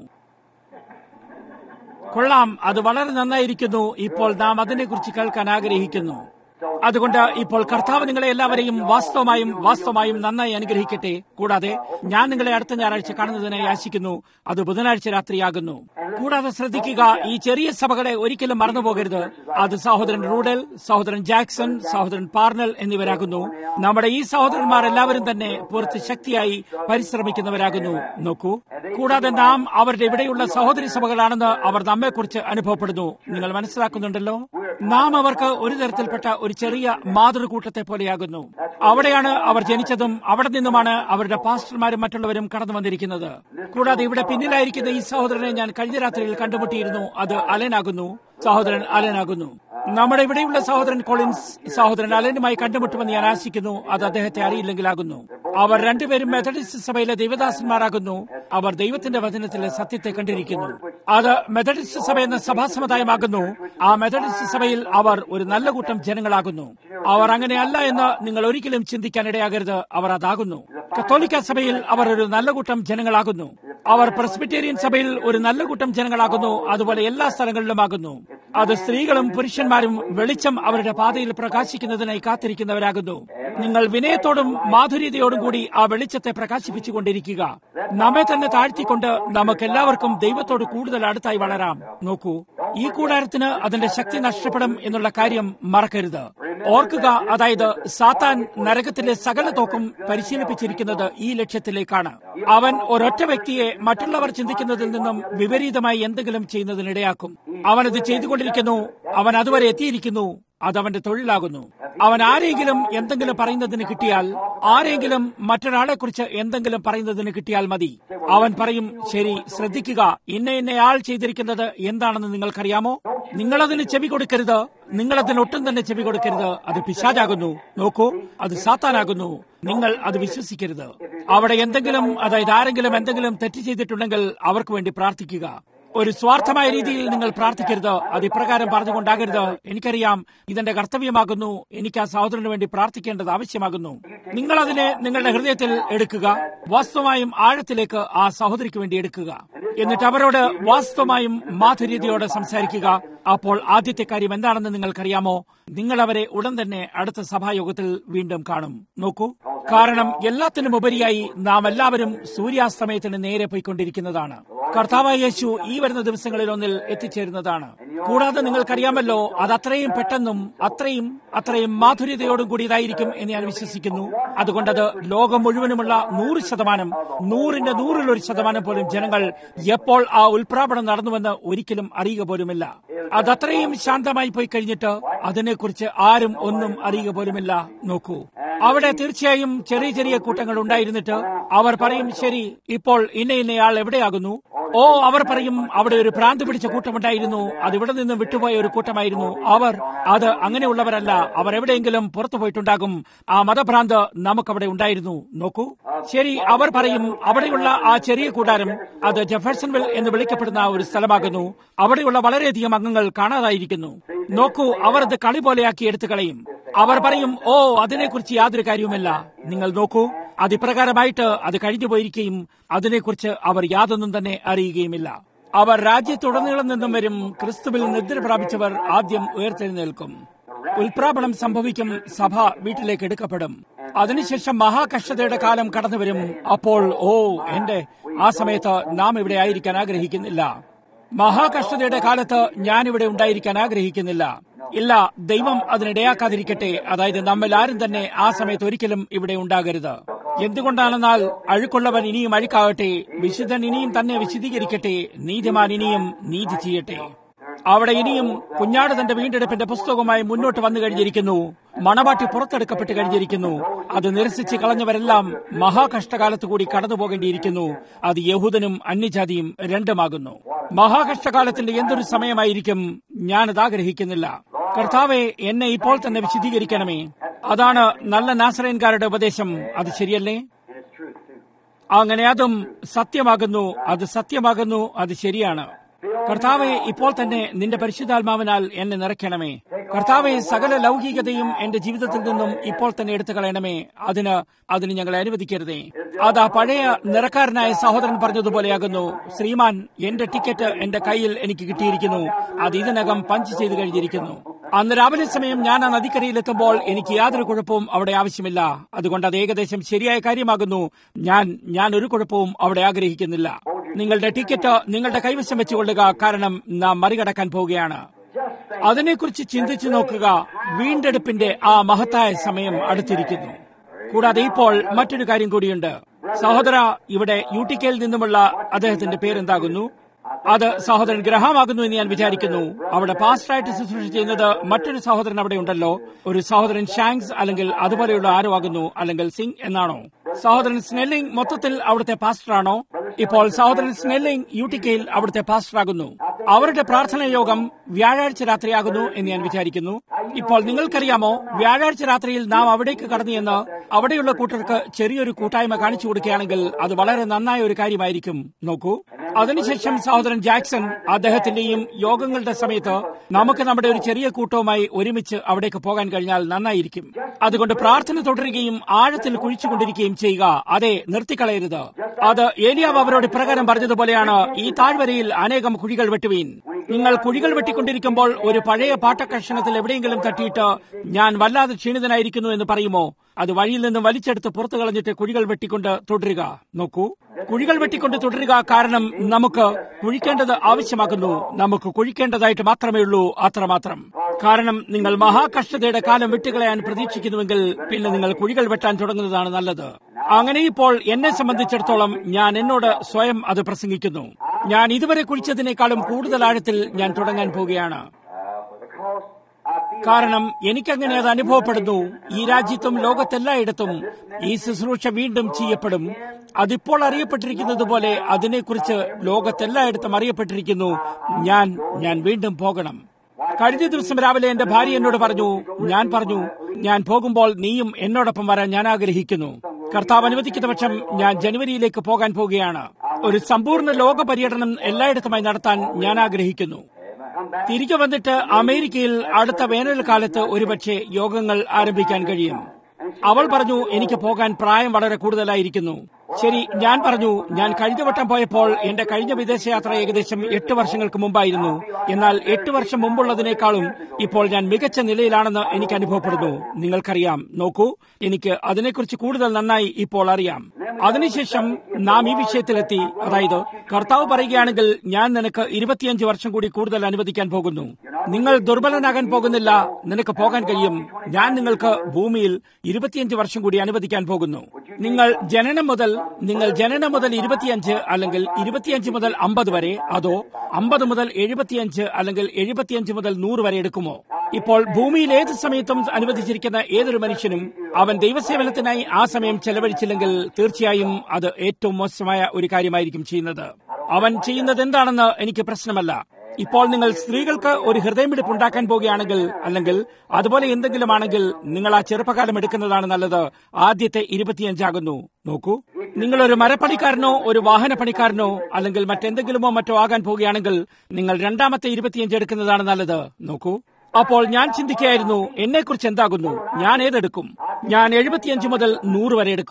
കൊള്ളാം അത് വളരെ നന്നായിരിക്കുന്നു ഇപ്പോൾ നാം അതിനെക്കുറിച്ച് കേൾക്കാൻ ആഗ്രഹിക്കുന്നു അതുകൊണ്ട് ഇപ്പോൾ കർത്താവ് നിങ്ങളെ എല്ലാവരെയും വാസ്തവമായും വാസ്തവമായും നന്നായി അനുഗ്രഹിക്കട്ടെ കൂടാതെ ഞാൻ നിങ്ങളെ അടുത്ത ഞായറാഴ്ച കാണുന്നതിനായി ആശിക്കുന്നു അത് ബുധനാഴ്ച രാത്രിയാകുന്നു കൂടാതെ ശ്രദ്ധിക്കുക ഈ ചെറിയ സഭകളെ ഒരിക്കലും മറന്നുപോകരുത് അത് സഹോദരൻ റൂഡൽ സഹോദരൻ ജാക്സൺ സഹോദരൻ പാർണൽ എന്നിവരാകുന്നു നമ്മുടെ ഈ സഹോദരന്മാർ എല്ലാവരും തന്നെ പുറത്ത് ശക്തിയായി പരിശ്രമിക്കുന്നവരാകുന്നു നോക്കൂ കൂടാതെ നാം അവരുടെ ഇവിടെയുള്ള സഹോദരി സഭകളാണെന്ന് അവർ നമ്മെക്കുറിച്ച് അനുഭവപ്പെടുന്നു നിങ്ങൾ മനസ്സിലാക്കുന്നുണ്ടല്ലോ നാം അവർക്ക് ഒരു തരത്തിൽപ്പെട്ട ഒരു ചെറിയ മാതൃകൂട്ടത്തെ പോലെയാകുന്നു അവിടെയാണ് അവർ ജനിച്ചതും അവിടെ നിന്നുമാണ് അവരുടെ പാസ്റ്റർമാരും മറ്റുള്ളവരും കടന്നു വന്നിരിക്കുന്നത് കൂടാതെ ഇവിടെ പിന്നിലായിരിക്കുന്ന ഈ സഹോദരനെ ഞാൻ കഴിഞ്ഞ രാത്രിയിൽ കണ്ടുമുട്ടിയിരുന്നു അത് അലനാകുന്നു സഹോദരൻ അലനാകുന്നു നമ്മുടെ ഇവിടെയുള്ള സഹോദരൻ കോളിൻസ് സഹോദരൻ അലനുമായി കണ്ടുമുട്ടുമെന്ന് ഞാൻ ആശിക്കുന്നു അത് അദ്ദേഹത്തെ അറിയില്ലെങ്കിലാകുന്നു അവർ രണ്ടുപേരും മെത്തഡിസ്റ്റ് സഭയിലെ ദൈവദാസന്മാരാകുന്നു അവർ ദൈവത്തിന്റെ വചനത്തിലെ സത്യത്തെ കണ്ടിരിക്കുന്നു അത് മെത്തഡിസ്റ്റ് സഭ എന്ന സഭാസമുദായമാകുന്നു ആ മെത്തഡിസ്റ്റ് സഭയിൽ അവർ ഒരു നല്ല കൂട്ടം ജനങ്ങളാകുന്നു അവർ അങ്ങനെയല്ല എന്ന് നിങ്ങൾ ഒരിക്കലും ചിന്തിക്കാൻ ഇടയാകരുത് അവർ അതാകുന്നു കത്തോലിക്ക സഭയിൽ അവർ ഒരു നല്ല കൂട്ടം ജനങ്ങളാകുന്നു അവർ പ്രസ്ബിറ്റേറിയൻ സഭയിൽ ഒരു നല്ല കൂട്ടം ജനങ്ങളാകുന്നു അതുപോലെ എല്ലാ സ്ഥലങ്ങളിലുമാകുന്നു അത് സ്ത്രീകളും പുരുഷന്മാരും വെളിച്ചം അവരുടെ പാതയിൽ പ്രകാശിക്കുന്നതിനായി കാത്തിരിക്കുന്നവരാകുന്നു നിങ്ങൾ വിനയത്തോടും മാധുര്യതയോടും കൂടി ആ വെളിച്ചത്തെ പ്രകാശിപ്പിച്ചുകൊണ്ടിരിക്കുക നമ്മെ തന്നെ താഴ്ത്തിക്കൊണ്ട് നമുക്കെല്ലാവർക്കും ദൈവത്തോട് കൂടുതൽ അടുത്തായി വളരാം നോക്കൂ ഈ കൂടാരത്തിന് അതിന്റെ ശക്തി നഷ്ടപ്പെടും എന്നുള്ള കാര്യം മറക്കരുത് ഓർക്കുക അതായത് സാത്താൻ നരകത്തിലെ സകല തോക്കും പരിശീലിപ്പിച്ചിരിക്കുന്നത് ഈ ലക്ഷ്യത്തിലേക്കാണ് അവൻ ഒരൊറ്റ വ്യക്തിയെ മറ്റുള്ളവർ ചിന്തിക്കുന്നതിൽ നിന്നും വിപരീതമായി എന്തെങ്കിലും ചെയ്യുന്നതിനിടയാക്കും അവനത് ചെയ്തുകൊണ്ടിരിക്കുന്നു അവൻ അതുവരെ എത്തിയിരിക്കുന്നു അതവന്റെ തൊഴിലാകുന്നു അവൻ ആരെങ്കിലും എന്തെങ്കിലും പറയുന്നതിന് കിട്ടിയാൽ ആരെങ്കിലും മറ്റൊരാളെക്കുറിച്ച് എന്തെങ്കിലും പറയുന്നതിന് കിട്ടിയാൽ മതി അവൻ പറയും ശരി ശ്രദ്ധിക്കുക ഇന്ന ഇന്നയാൾ ചെയ്തിരിക്കുന്നത് എന്താണെന്ന് നിങ്ങൾക്കറിയാമോ നിങ്ങളതിന് ചെവി കൊടുക്കരുത് നിങ്ങളതിന് ഒട്ടും തന്നെ ചെവി കൊടുക്കരുത് അത് പിശാചാകുന്നു നോക്കൂ അത് സാത്താനാകുന്നു നിങ്ങൾ അത് വിശ്വസിക്കരുത് അവിടെ എന്തെങ്കിലും അതായത് ആരെങ്കിലും എന്തെങ്കിലും തെറ്റ് ചെയ്തിട്ടുണ്ടെങ്കിൽ അവർക്ക് വേണ്ടി പ്രാർത്ഥിക്കുക ഒരു സ്വാർത്ഥമായ രീതിയിൽ നിങ്ങൾ പ്രാർത്ഥിക്കരുത് അത് ഇപ്രകാരം പറഞ്ഞുകൊണ്ടാകരുത് എനിക്കറിയാം ഇതെന്റെ കർത്തവ്യമാകുന്നു എനിക്ക് ആ സഹോദരന് വേണ്ടി പ്രാർത്ഥിക്കേണ്ടത് ആവശ്യമാകുന്നു നിങ്ങൾ അതിനെ നിങ്ങളുടെ ഹൃദയത്തിൽ എടുക്കുക വാസ്തവമായും ആഴത്തിലേക്ക് ആ സഹോദരിക്ക് വേണ്ടി എടുക്കുക എന്നിട്ട് അവരോട് വാസ്തവമായും മാധുര്യതയോടെ സംസാരിക്കുക അപ്പോൾ ആദ്യത്തെ കാര്യം എന്താണെന്ന് നിങ്ങൾക്കറിയാമോ നിങ്ങൾ അവരെ ഉടൻ തന്നെ അടുത്ത സഭായോഗത്തിൽ വീണ്ടും കാണും നോക്കൂ കാരണം എല്ലാത്തിനും ഉപരിയായി നാം എല്ലാവരും സൂര്യാസ്തമയത്തിന് നേരെ പോയിക്കൊണ്ടിരിക്കുന്നതാണ് കർത്താവായ യേശു ഈ വരുന്ന ദിവസങ്ങളിൽ ഒന്നിൽ എത്തിച്ചേരുന്നതാണ് കൂടാതെ നിങ്ങൾക്കറിയാമല്ലോ അത് അത്രയും പെട്ടെന്നും അത്രയും അത്രയും മാധുര്യതയോടും കൂടിയതായിരിക്കും എന്ന് ഞാൻ വിശ്വസിക്കുന്നു അതുകൊണ്ടത് ലോകം മുഴുവനുമുള്ള നൂറ് ശതമാനം നൂറിന്റെ നൂറിലൊരു ശതമാനം പോലും ജനങ്ങൾ എപ്പോൾ ആ ഉൽപ്രാപണം നടന്നുവെന്ന് ഒരിക്കലും അറിയുക പോലുമില്ല അതത്രയും ശാന്തമായി പോയി കഴിഞ്ഞിട്ട് അതിനെക്കുറിച്ച് ആരും ഒന്നും അറിയുക പോലുമില്ല നോക്കൂ അവിടെ തീർച്ചയായും ചെറിയ ചെറിയ കൂട്ടങ്ങൾ ഉണ്ടായിരുന്നിട്ട് അവർ പറയും ശരി ഇപ്പോൾ ഇന്ന ഇന്നയാൾ എവിടെയാകുന്നു ഓ അവർ പറയും അവിടെ ഒരു ഭ്രാന്ത് പിടിച്ച കൂട്ടമുണ്ടായിരുന്നു അത് ഇവിടെ നിന്ന് വിട്ടുപോയ ഒരു കൂട്ടമായിരുന്നു അവർ അത് അങ്ങനെയുള്ളവരല്ല അവർ എവിടെയെങ്കിലും പുറത്തു പോയിട്ടുണ്ടാകും ആ മതഭ്രാന്ത് നമുക്കവിടെ ഉണ്ടായിരുന്നു നോക്കൂ ശരി അവർ പറയും അവിടെയുള്ള ആ ചെറിയ കൂടാരം അത് ജെഫേഴ്സൺവിൽ എന്ന് വിളിക്കപ്പെടുന്ന ഒരു സ്ഥലമാകുന്നു അവിടെയുള്ള വളരെയധികം അംഗങ്ങൾ കാണാതായിരിക്കുന്നു നോക്കൂ അവർ അത് കളി പോലെയാക്കി എടുത്തു കളയും അവർ പറയും ഓ അതിനെക്കുറിച്ച് യാതൊരു കാര്യവുമില്ല നിങ്ങൾ നോക്കൂ അത് ഇപ്രകാരമായിട്ട് അത് കഴിഞ്ഞു പോയിരിക്കുകയും അതിനെക്കുറിച്ച് അവർ യാതൊന്നും തന്നെ അറിയുകയുമില്ല അവർ രാജ്യത്തുടനീളം നിന്നും വരും ക്രിസ്തുവിൽ നിദ്ര പ്രാപിച്ചവർ ആദ്യം ഉയർത്തെഴുന്നേൽക്കും ഉൽപ്രാപണം സംഭവിക്കും സഭ വീട്ടിലേക്ക് എടുക്കപ്പെടും അതിനുശേഷം മഹാകഷ്ടതയുടെ കാലം കടന്നുവരും അപ്പോൾ ഓ എന്റെ ആ സമയത്ത് നാം ഇവിടെ ആയിരിക്കാൻ ആഗ്രഹിക്കുന്നില്ല മഹാകഷ്ടതയുടെ കാലത്ത് ഞാൻ ഇവിടെ ഉണ്ടായിരിക്കാൻ ആഗ്രഹിക്കുന്നില്ല ഇല്ല ദൈവം അതിനിടയാക്കാതിരിക്കട്ടെ അതായത് നമ്മിൽ ആരും തന്നെ ആ സമയത്ത് ഒരിക്കലും ഇവിടെ ഉണ്ടാകരുത് എന്തുകൊണ്ടാണെന്നാൽ അഴുക്കുള്ളവൻ ഇനിയും അഴുക്കാകട്ടെ വിശുദ്ധൻ ഇനിയും തന്നെ വിശദീകരിക്കട്ടെ നീതിമാൻ ഇനിയും നീതി ചെയ്യട്ടെ അവിടെ ഇനിയും കുഞ്ഞാട് തന്റെ വീണ്ടെടുപ്പിന്റെ പുസ്തകവുമായി മുന്നോട്ട് വന്നു കഴിഞ്ഞിരിക്കുന്നു മണവാട്ടി പുറത്തെടുക്കപ്പെട്ട് കഴിഞ്ഞിരിക്കുന്നു അത് നിരസിച്ച് കളഞ്ഞവരെല്ലാം മഹാകഷ്ടകാലത്ത് കൂടി കടന്നു പോകേണ്ടിയിരിക്കുന്നു അത് യഹൂദനും അന്യജാതിയും രണ്ടുമാകുന്നു മഹാകഷ്ടകാലത്തിന്റെ എന്തൊരു സമയമായിരിക്കും ഞാനത് ആഗ്രഹിക്കുന്നില്ല കർത്താവെ എന്നെ ഇപ്പോൾ തന്നെ വിശദീകരിക്കണമേ അതാണ് നല്ല നാസറേൻകാരുടെ ഉപദേശം അത് ശരിയല്ലേ And it's true, too. അങ്ങനെ അതും സത്യമാകുന്നു അത് സത്യമാകുന്നു അത് ശരിയാണ് കർത്താവെ ഇപ്പോൾ തന്നെ നിന്റെ പരിശുദ്ധാത്മാവിനാൽ എന്നെ നിറയ്ക്കണമേ കർത്താവെ സകല ലൗകികതയും എന്റെ ജീവിതത്തിൽ നിന്നും ഇപ്പോൾ തന്നെ എടുത്തു കളയണമേ അതിന് അതിന് ഞങ്ങളെ അനുവദിക്കരുതേ അത് ആ പഴയ നിറക്കാരനായ സഹോദരൻ പറഞ്ഞതുപോലെയാകുന്നു ശ്രീമാൻ എന്റെ ടിക്കറ്റ് എന്റെ കയ്യിൽ എനിക്ക് കിട്ടിയിരിക്കുന്നു അത് ഇതിനകം പഞ്ച് ചെയ്ത് കഴിഞ്ഞിരിക്കുന്നു അന്ന് രാവിലെ സമയം ഞാൻ ആ നദിക്കരയിലെത്തുമ്പോൾ എനിക്ക് യാതൊരു കുഴപ്പവും അവിടെ ആവശ്യമില്ല അതുകൊണ്ട് അത് ഏകദേശം ശരിയായ കാര്യമാകുന്നു ഞാൻ ഞാൻ ഒരു കുഴപ്പവും അവിടെ ആഗ്രഹിക്കുന്നില്ല നിങ്ങളുടെ ടിക്കറ്റ് നിങ്ങളുടെ കൈവശം വെച്ചുകൊള്ളുക കാരണം നാം മറികടക്കാൻ പോവുകയാണ് അതിനെക്കുറിച്ച് ചിന്തിച്ചു നോക്കുക വീണ്ടെടുപ്പിന്റെ ആ മഹത്തായ സമയം അടുത്തിരിക്കുന്നു കൂടാതെ ഇപ്പോൾ മറ്റൊരു കാര്യം കൂടിയുണ്ട് സഹോദര ഇവിടെ യു ടി കെയിൽ നിന്നുമുള്ള അദ്ദേഹത്തിന്റെ പേരെന്താകുന്നു അത് സഹോദരൻ ഗ്രഹമാകുന്നു എന്ന് ഞാൻ വിചാരിക്കുന്നു അവിടെ പാസ്റ്ററായിട്ട് ശുശ്രൂഷ ചെയ്യുന്നത് മറ്റൊരു സഹോദരൻ അവിടെ ഉണ്ടല്ലോ ഒരു സഹോദരൻ ഷാങ്സ് അല്ലെങ്കിൽ അതുപോലെയുള്ള ആരോ ആകുന്നു അല്ലെങ്കിൽ സിംഗ് എന്നാണോ സഹോദരൻ സ്നെല്ലിംഗ് മൊത്തത്തിൽ അവിടുത്തെ പാസ്റ്ററാണോ ഇപ്പോൾ സഹോദരൻ സ്നെല്ലിംഗ് യു ടി കെയിൽ അവിടുത്തെ പാസ്റ്ററാകുന്നു അവരുടെ പ്രാർത്ഥനാ യോഗം വ്യാഴാഴ്ച രാത്രിയാകുന്നു എന്ന് ഞാൻ വിചാരിക്കുന്നു ഇപ്പോൾ നിങ്ങൾക്കറിയാമോ വ്യാഴാഴ്ച രാത്രിയിൽ നാം അവിടേക്ക് കടന്നു എന്ന് അവിടെയുള്ള കൂട്ടർക്ക് ചെറിയൊരു കൂട്ടായ്മ കാണിച്ചു കൊടുക്കുകയാണെങ്കിൽ അത് വളരെ നന്നായ ഒരു കാര്യമായിരിക്കും നോക്കൂ അതിനുശേഷം സഹോദരൻ ജാക്സൺ അദ്ദേഹത്തിന്റെയും യോഗങ്ങളുടെ സമയത്ത് നമുക്ക് നമ്മുടെ ഒരു ചെറിയ കൂട്ടവുമായി ഒരുമിച്ച് അവിടേക്ക് പോകാൻ കഴിഞ്ഞാൽ നന്നായിരിക്കും അതുകൊണ്ട് പ്രാർത്ഥന തുടരുകയും ആഴത്തിൽ കുഴിച്ചുകൊണ്ടിരിക്കുകയും ചെയ്യുക അതെ നിർത്തിക്കളയരുത് അത് ഏലിയാവ് അവരോട് ഇപ്രകാരം പറഞ്ഞതുപോലെയാണ് ഈ താഴ്വരയിൽ അനേകം കുഴികൾ വെട്ടുവീൻ നിങ്ങൾ കുഴികൾ വെട്ടിക്കൊണ്ടിരിക്കുമ്പോൾ ഒരു പഴയ പാട്ടക്കഷണത്തിൽ എവിടെയെങ്കിലും തട്ടിയിട്ട് ഞാൻ വല്ലാതെ ക്ഷീണിതനായിരിക്കുന്നു എന്ന് പറയുമോ അത് വഴിയിൽ നിന്നും വലിച്ചെടുത്ത് പുറത്തു കളഞ്ഞിട്ട് കുഴികൾ വെട്ടിക്കൊണ്ട് തുടരുക നോക്കൂ കുഴികൾ വെട്ടിക്കൊണ്ട് തുടരുക കാരണം നമുക്ക് കുഴിക്കേണ്ടത് ആവശ്യമാകുന്നു നമുക്ക് കുഴിക്കേണ്ടതായിട്ട് മാത്രമേ ഉള്ളൂ അത്രമാത്രം കാരണം നിങ്ങൾ മഹാകഷ്ടതയുടെ കാലം വിട്ടുകളയാൻ പ്രതീക്ഷിക്കുന്നുവെങ്കിൽ പിന്നെ നിങ്ങൾ കുഴികൾ വെട്ടാൻ തുടങ്ങുന്നതാണ് നല്ലത് അങ്ങനെ ഇപ്പോൾ എന്നെ സംബന്ധിച്ചിടത്തോളം ഞാൻ എന്നോട് സ്വയം അത് പ്രസംഗിക്കുന്നു ഞാൻ ഇതുവരെ കുഴിച്ചതിനേക്കാളും കൂടുതൽ ആഴത്തിൽ ഞാൻ തുടങ്ങാൻ പോവുകയാണ് Because I feel കാരണം എനിക്കങ്ങനെ അത് അനുഭവപ്പെടുന്നു ഈ രാജ്യത്തും ലോകത്തെല്ലായിടത്തും ഈ ശുശ്രൂഷ വീണ്ടും ചെയ്യപ്പെടും അതിപ്പോൾ അറിയപ്പെട്ടിരിക്കുന്നത് പോലെ അതിനെക്കുറിച്ച് ലോകത്തെല്ലായിടത്തും അറിയപ്പെട്ടിരിക്കുന്നു ഞാൻ ഞാൻ വീണ്ടും പോകണം കഴിഞ്ഞ ദിവസം രാവിലെ എന്റെ ഭാര്യ എന്നോട് പറഞ്ഞു ഞാൻ പറഞ്ഞു ഞാൻ പോകുമ്പോൾ നീയും എന്നോടൊപ്പം വരാൻ ഞാൻ ആഗ്രഹിക്കുന്നു കർത്താവ് അനുവദിക്കുന്ന പക്ഷം ഞാൻ ജനുവരിയിലേക്ക് പോകാൻ പോവുകയാണ് ഒരു സമ്പൂർണ്ണ ലോക പര്യടനം എല്ലായിടത്തുമായി നടത്താൻ ഞാൻ ആഗ്രഹിക്കുന്നു come back. തിരികെ വന്നിട്ട് അമേരിക്കയിൽ അടുത്ത വേനൽക്കാലത്ത് ഒരുപക്ഷെ യോഗങ്ങൾ ആരംഭിക്കാൻ കഴിയും അവൾ പറഞ്ഞു എനിക്ക് പോകാൻ പ്രായം വളരെ കൂടുതലായിരിക്കുന്നു ശരി ഞാൻ പറഞ്ഞു ഞാൻ കഴിഞ്ഞ വട്ടം പോയപ്പോൾ എന്റെ കഴിഞ്ഞ വിദേശയാത്ര ഏകദേശം എട്ട് വർഷങ്ങൾക്ക് മുമ്പായിരുന്നു എന്നാൽ എട്ട് വർഷം മുമ്പുള്ളതിനേക്കാളും ഇപ്പോൾ ഞാൻ മികച്ച നിലയിലാണെന്ന് എനിക്ക് അനുഭവപ്പെടുന്നു നിങ്ങൾക്കറിയാം നോക്കൂ എനിക്ക് അതിനെക്കുറിച്ച് കൂടുതൽ നന്നായി ഇപ്പോൾ അറിയാം അതിനുശേഷം നാം ഈ വിഷയത്തിലെത്തി അതായത് കർത്താവ് പറയുകയാണെങ്കിൽ ഞാൻ നിനക്ക് ഇരുപത്തിയഞ്ച് വർഷം കൂടി കൂടുതൽ അനുവദിക്കാൻ പോകുന്നു നിങ്ങൾ ദുർബലനാകാൻ പോകുന്നില്ല നിനക്ക് പോകാൻ കഴിയും ഞാൻ നിങ്ങൾക്ക് ഭൂമിയിൽ ഇരുപത്തിയഞ്ച് വർഷം കൂടി അനുവദിക്കാൻ പോകുന്നു നിങ്ങൾ ജനനം മുതൽ നിങ്ങൾ ജനനം മുതൽ ഇരുപത്തിയഞ്ച് അല്ലെങ്കിൽ ഇരുപത്തിയഞ്ച് മുതൽ അമ്പത് വരെ അതോ അമ്പത് മുതൽ എഴുപത്തിയഞ്ച് അല്ലെങ്കിൽ എഴുപത്തിയഞ്ച് മുതൽ നൂറ് വരെ എടുക്കുമോ ഇപ്പോൾ ഭൂമിയിൽ ഏത് സമയത്തും അനുവദിച്ചിരിക്കുന്ന ഏതൊരു മനുഷ്യനും അവൻ ദൈവസേവനത്തിനായി ആ സമയം ചെലവഴിച്ചില്ലെങ്കിൽ തീർച്ചയായും അത് ഏറ്റവും മോശമായ ഒരു കാര്യമായിരിക്കും ചെയ്യുന്നത് അവൻ ചെയ്യുന്നത് എന്താണെന്ന് എനിക്ക് പ്രശ്നമല്ല ഇപ്പോൾ നിങ്ങൾ സ്ത്രീകൾക്ക് ഒരു ഹൃദയമിടിപ്പ് ഉണ്ടാക്കാൻ പോകുകയാണെങ്കിൽ അല്ലെങ്കിൽ അതുപോലെ എന്തെങ്കിലും ആണെങ്കിൽ നിങ്ങൾ ആ ചെറുപ്പകാലം എടുക്കുന്നതാണ് നല്ലത് ആദ്യത്തെ ഇരുപത്തിയഞ്ചാകുന്നു നോക്കൂ നിങ്ങൾ ഒരു മരപ്പണിക്കാരനോ ഒരു വാഹന പണിക്കാരനോ അല്ലെങ്കിൽ മറ്റെന്തെങ്കിലുമോ മറ്റോ ആകാൻ പോകുകയാണെങ്കിൽ നിങ്ങൾ രണ്ടാമത്തെ ഇരുപത്തിയഞ്ച് എടുക്കുന്നതാണ് നല്ലത് നോക്കൂ അപ്പോൾ ഞാൻ ചിന്തിക്കുകയായിരുന്നു എന്നെക്കുറിച്ച് എന്താകുന്നു ഞാൻ ഏതെടുക്കും ഞാൻ എഴുപത്തിയഞ്ച് മുതൽ നൂറ് വരെ എടുക്കും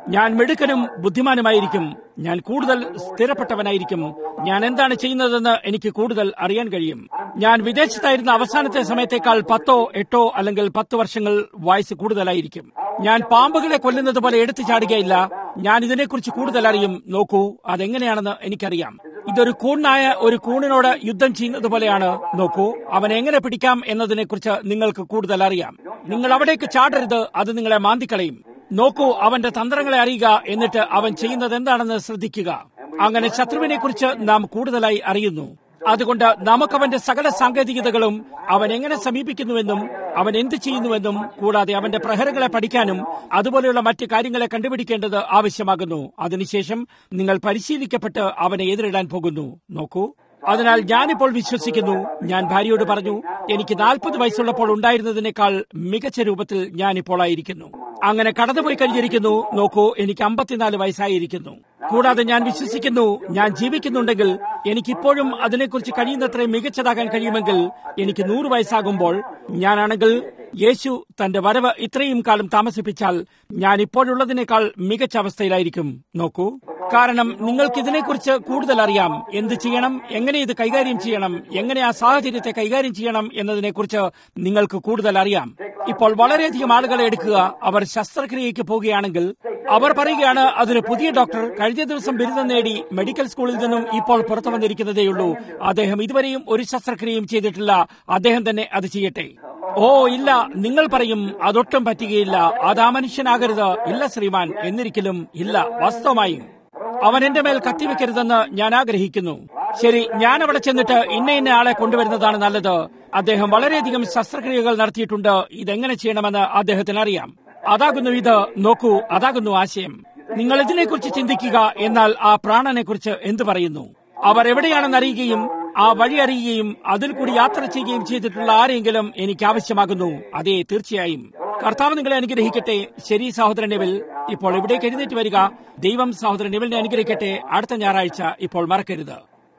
ഞാൻ മിടുക്കനും ബുദ്ധിമാനുമായിരിക്കും ഞാൻ കൂടുതൽ സ്ഥിരപ്പെട്ടവനായിരിക്കും ഞാൻ എന്താണ് ചെയ്യുന്നതെന്ന് എനിക്ക് കൂടുതൽ അറിയാൻ കഴിയും ഞാൻ വിദേശത്തായിരുന്ന അവസാനത്തെ സമയത്തേക്കാൾ പത്തോ എട്ടോ അല്ലെങ്കിൽ പത്ത് വർഷങ്ങൾ വയസ്സ് കൂടുതലായിരിക്കും ഞാൻ പാമ്പുകളെ കൊല്ലുന്നത് പോലെ എടുത്തു ചാടുകയില്ല ഞാൻ ഇതിനെക്കുറിച്ച് കൂടുതൽ അറിയും നോക്കൂ അതെങ്ങനെയാണെന്ന് എനിക്കറിയാം ഇതൊരു കൂണിനായ ഒരു കൂണിനോട് യുദ്ധം ചെയ്യുന്നത് പോലെയാണ് നോക്കൂ അവൻ എങ്ങനെ പിടിക്കാം എന്നതിനെക്കുറിച്ച് നിങ്ങൾക്ക് കൂടുതൽ അറിയാം നിങ്ങൾ അവിടേക്ക് ചാടരുത് അത് നിങ്ങളെ മാന്തിക്കളയും നോക്കൂ അവന്റെ തന്ത്രങ്ങളെ അറിയുക എന്നിട്ട് അവൻ ചെയ്യുന്നത് എന്താണെന്ന് ശ്രദ്ധിക്കുക അങ്ങനെ ശത്രുവിനെ കുറിച്ച് നാം കൂടുതലായി അറിയുന്നു അതുകൊണ്ട് നമുക്കവന്റെ സകല സാങ്കേതികതകളും അവൻ എങ്ങനെ സമീപിക്കുന്നുവെന്നും അവൻ എന്ത് ചെയ്യുന്നുവെന്നും കൂടാതെ അവന്റെ പ്രഹരങ്ങളെ പഠിക്കാനും അതുപോലെയുള്ള മറ്റ് കാര്യങ്ങളെ കണ്ടുപിടിക്കേണ്ടത് ആവശ്യമാകുന്നു അതിനുശേഷം നിങ്ങൾ പരിശീലിക്കപ്പെട്ട് അവനെ എതിരിടാൻ പോകുന്നു നോക്കൂ അതിനാൽ ഞാനിപ്പോൾ വിശ്വസിക്കുന്നു ഞാൻ ഭാര്യയോട് പറഞ്ഞു എനിക്ക് നാൽപ്പത് വയസ്സുള്ളപ്പോൾ ഉണ്ടായിരുന്നതിനേക്കാൾ മികച്ച രൂപത്തിൽ ഞാനിപ്പോൾ ആയിരിക്കുന്നു അങ്ങനെ കടന്നുപോയി കഴിഞ്ഞിരിക്കുന്നു നോക്കൂ എനിക്ക് അമ്പത്തിനാല് വയസ്സായിരിക്കുന്നു കൂടാതെ ഞാൻ വിശ്വസിക്കുന്നു ഞാൻ ജീവിക്കുന്നുണ്ടെങ്കിൽ എനിക്കിപ്പോഴും അതിനെക്കുറിച്ച് കഴിയുന്നത്രയും മികച്ചതാകാൻ കഴിയുമെങ്കിൽ എനിക്ക് നൂറ് വയസ്സാകുമ്പോൾ ഞാനാണെങ്കിൽ യേശു തന്റെ വരവ് ഇത്രയും കാലം താമസിപ്പിച്ചാൽ ഞാൻ ഇപ്പോഴുള്ളതിനേക്കാൾ മികച്ച അവസ്ഥയിലായിരിക്കും നോക്കൂ കാരണം നിങ്ങൾക്ക് ഇതിനെക്കുറിച്ച് കൂടുതൽ അറിയാം എന്ത് ചെയ്യണം എങ്ങനെ ഇത് കൈകാര്യം ചെയ്യണം എങ്ങനെ ആ സാഹചര്യത്തെ കൈകാര്യം ചെയ്യണം എന്നതിനെക്കുറിച്ച് നിങ്ങൾക്ക് കൂടുതൽ അറിയാം ഇപ്പോൾ വളരെയധികം ആളുകളെ എടുക്കുക അവർ ശസ്ത്രക്രിയയ്ക്ക് പോവുകയാണെങ്കിൽ അവർ പറയുകയാണ് അതിന് പുതിയ ഡോക്ടർ കഴിഞ്ഞ ദിവസം ബിരുദം നേടി മെഡിക്കൽ സ്കൂളിൽ നിന്നും ഇപ്പോൾ പുറത്തു വന്നിരിക്കുന്നതേയുള്ളൂ അദ്ദേഹം ഇതുവരെയും ഒരു ശസ്ത്രക്രിയയും ചെയ്തിട്ടില്ല അദ്ദേഹം തന്നെ അത് ചെയ്യട്ടെ ഓ ഇല്ല നിങ്ങൾ പറയും അതൊട്ടും പറ്റുകയില്ല അത് ആ മനുഷ്യനാകരുത് ഇല്ല ശ്രീമാൻ എന്നിരിക്കലും ഇല്ല വാസ്തവമായും അവൻ എന്റെ മേൽ കത്തിവെക്കരുതെന്ന് ഞാൻ ആഗ്രഹിക്കുന്നു ശരി ഞാൻ അവിടെ ചെന്നിട്ട് ഇന്ന ഇന്ന ആളെ കൊണ്ടുവരുന്നതാണ് നല്ലത് അദ്ദേഹം വളരെയധികം ശസ്ത്രക്രിയകൾ നടത്തിയിട്ടുണ്ട് ഇതെങ്ങനെ ചെയ്യണമെന്ന് അദ്ദേഹത്തിന് അറിയാം അതാകുന്നു ഇത് നോക്കൂ അതാകുന്നു ആശയം നിങ്ങൾ ഇതിനെക്കുറിച്ച് ചിന്തിക്കുക എന്നാൽ ആ പ്രാണനെക്കുറിച്ച് എന്തു പറയുന്നു അവർ എവിടെയാണെന്ന് അറിയുകയും ആ വഴി അറിയുകയും അതിൽ കൂടി യാത്ര ചെയ്യുകയും ചെയ്തിട്ടുള്ള ആരെങ്കിലും എനിക്ക് ആവശ്യമാകുന്നു അതെ തീർച്ചയായും കർത്താവ് നിങ്ങളെ അനുഗ്രഹിക്കട്ടെ ശരി സഹോദരൻ നെവിൽ ഇപ്പോൾ ഇവിടേക്ക് എഴുന്നേറ്റ് വരിക ദൈവം സഹോദരൻ നെവിലിനെ അനുഗ്രഹിക്കട്ടെ അടുത്ത ഞായറാഴ്ച ഇപ്പോൾ മറക്കരുത്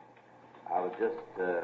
I was just uh,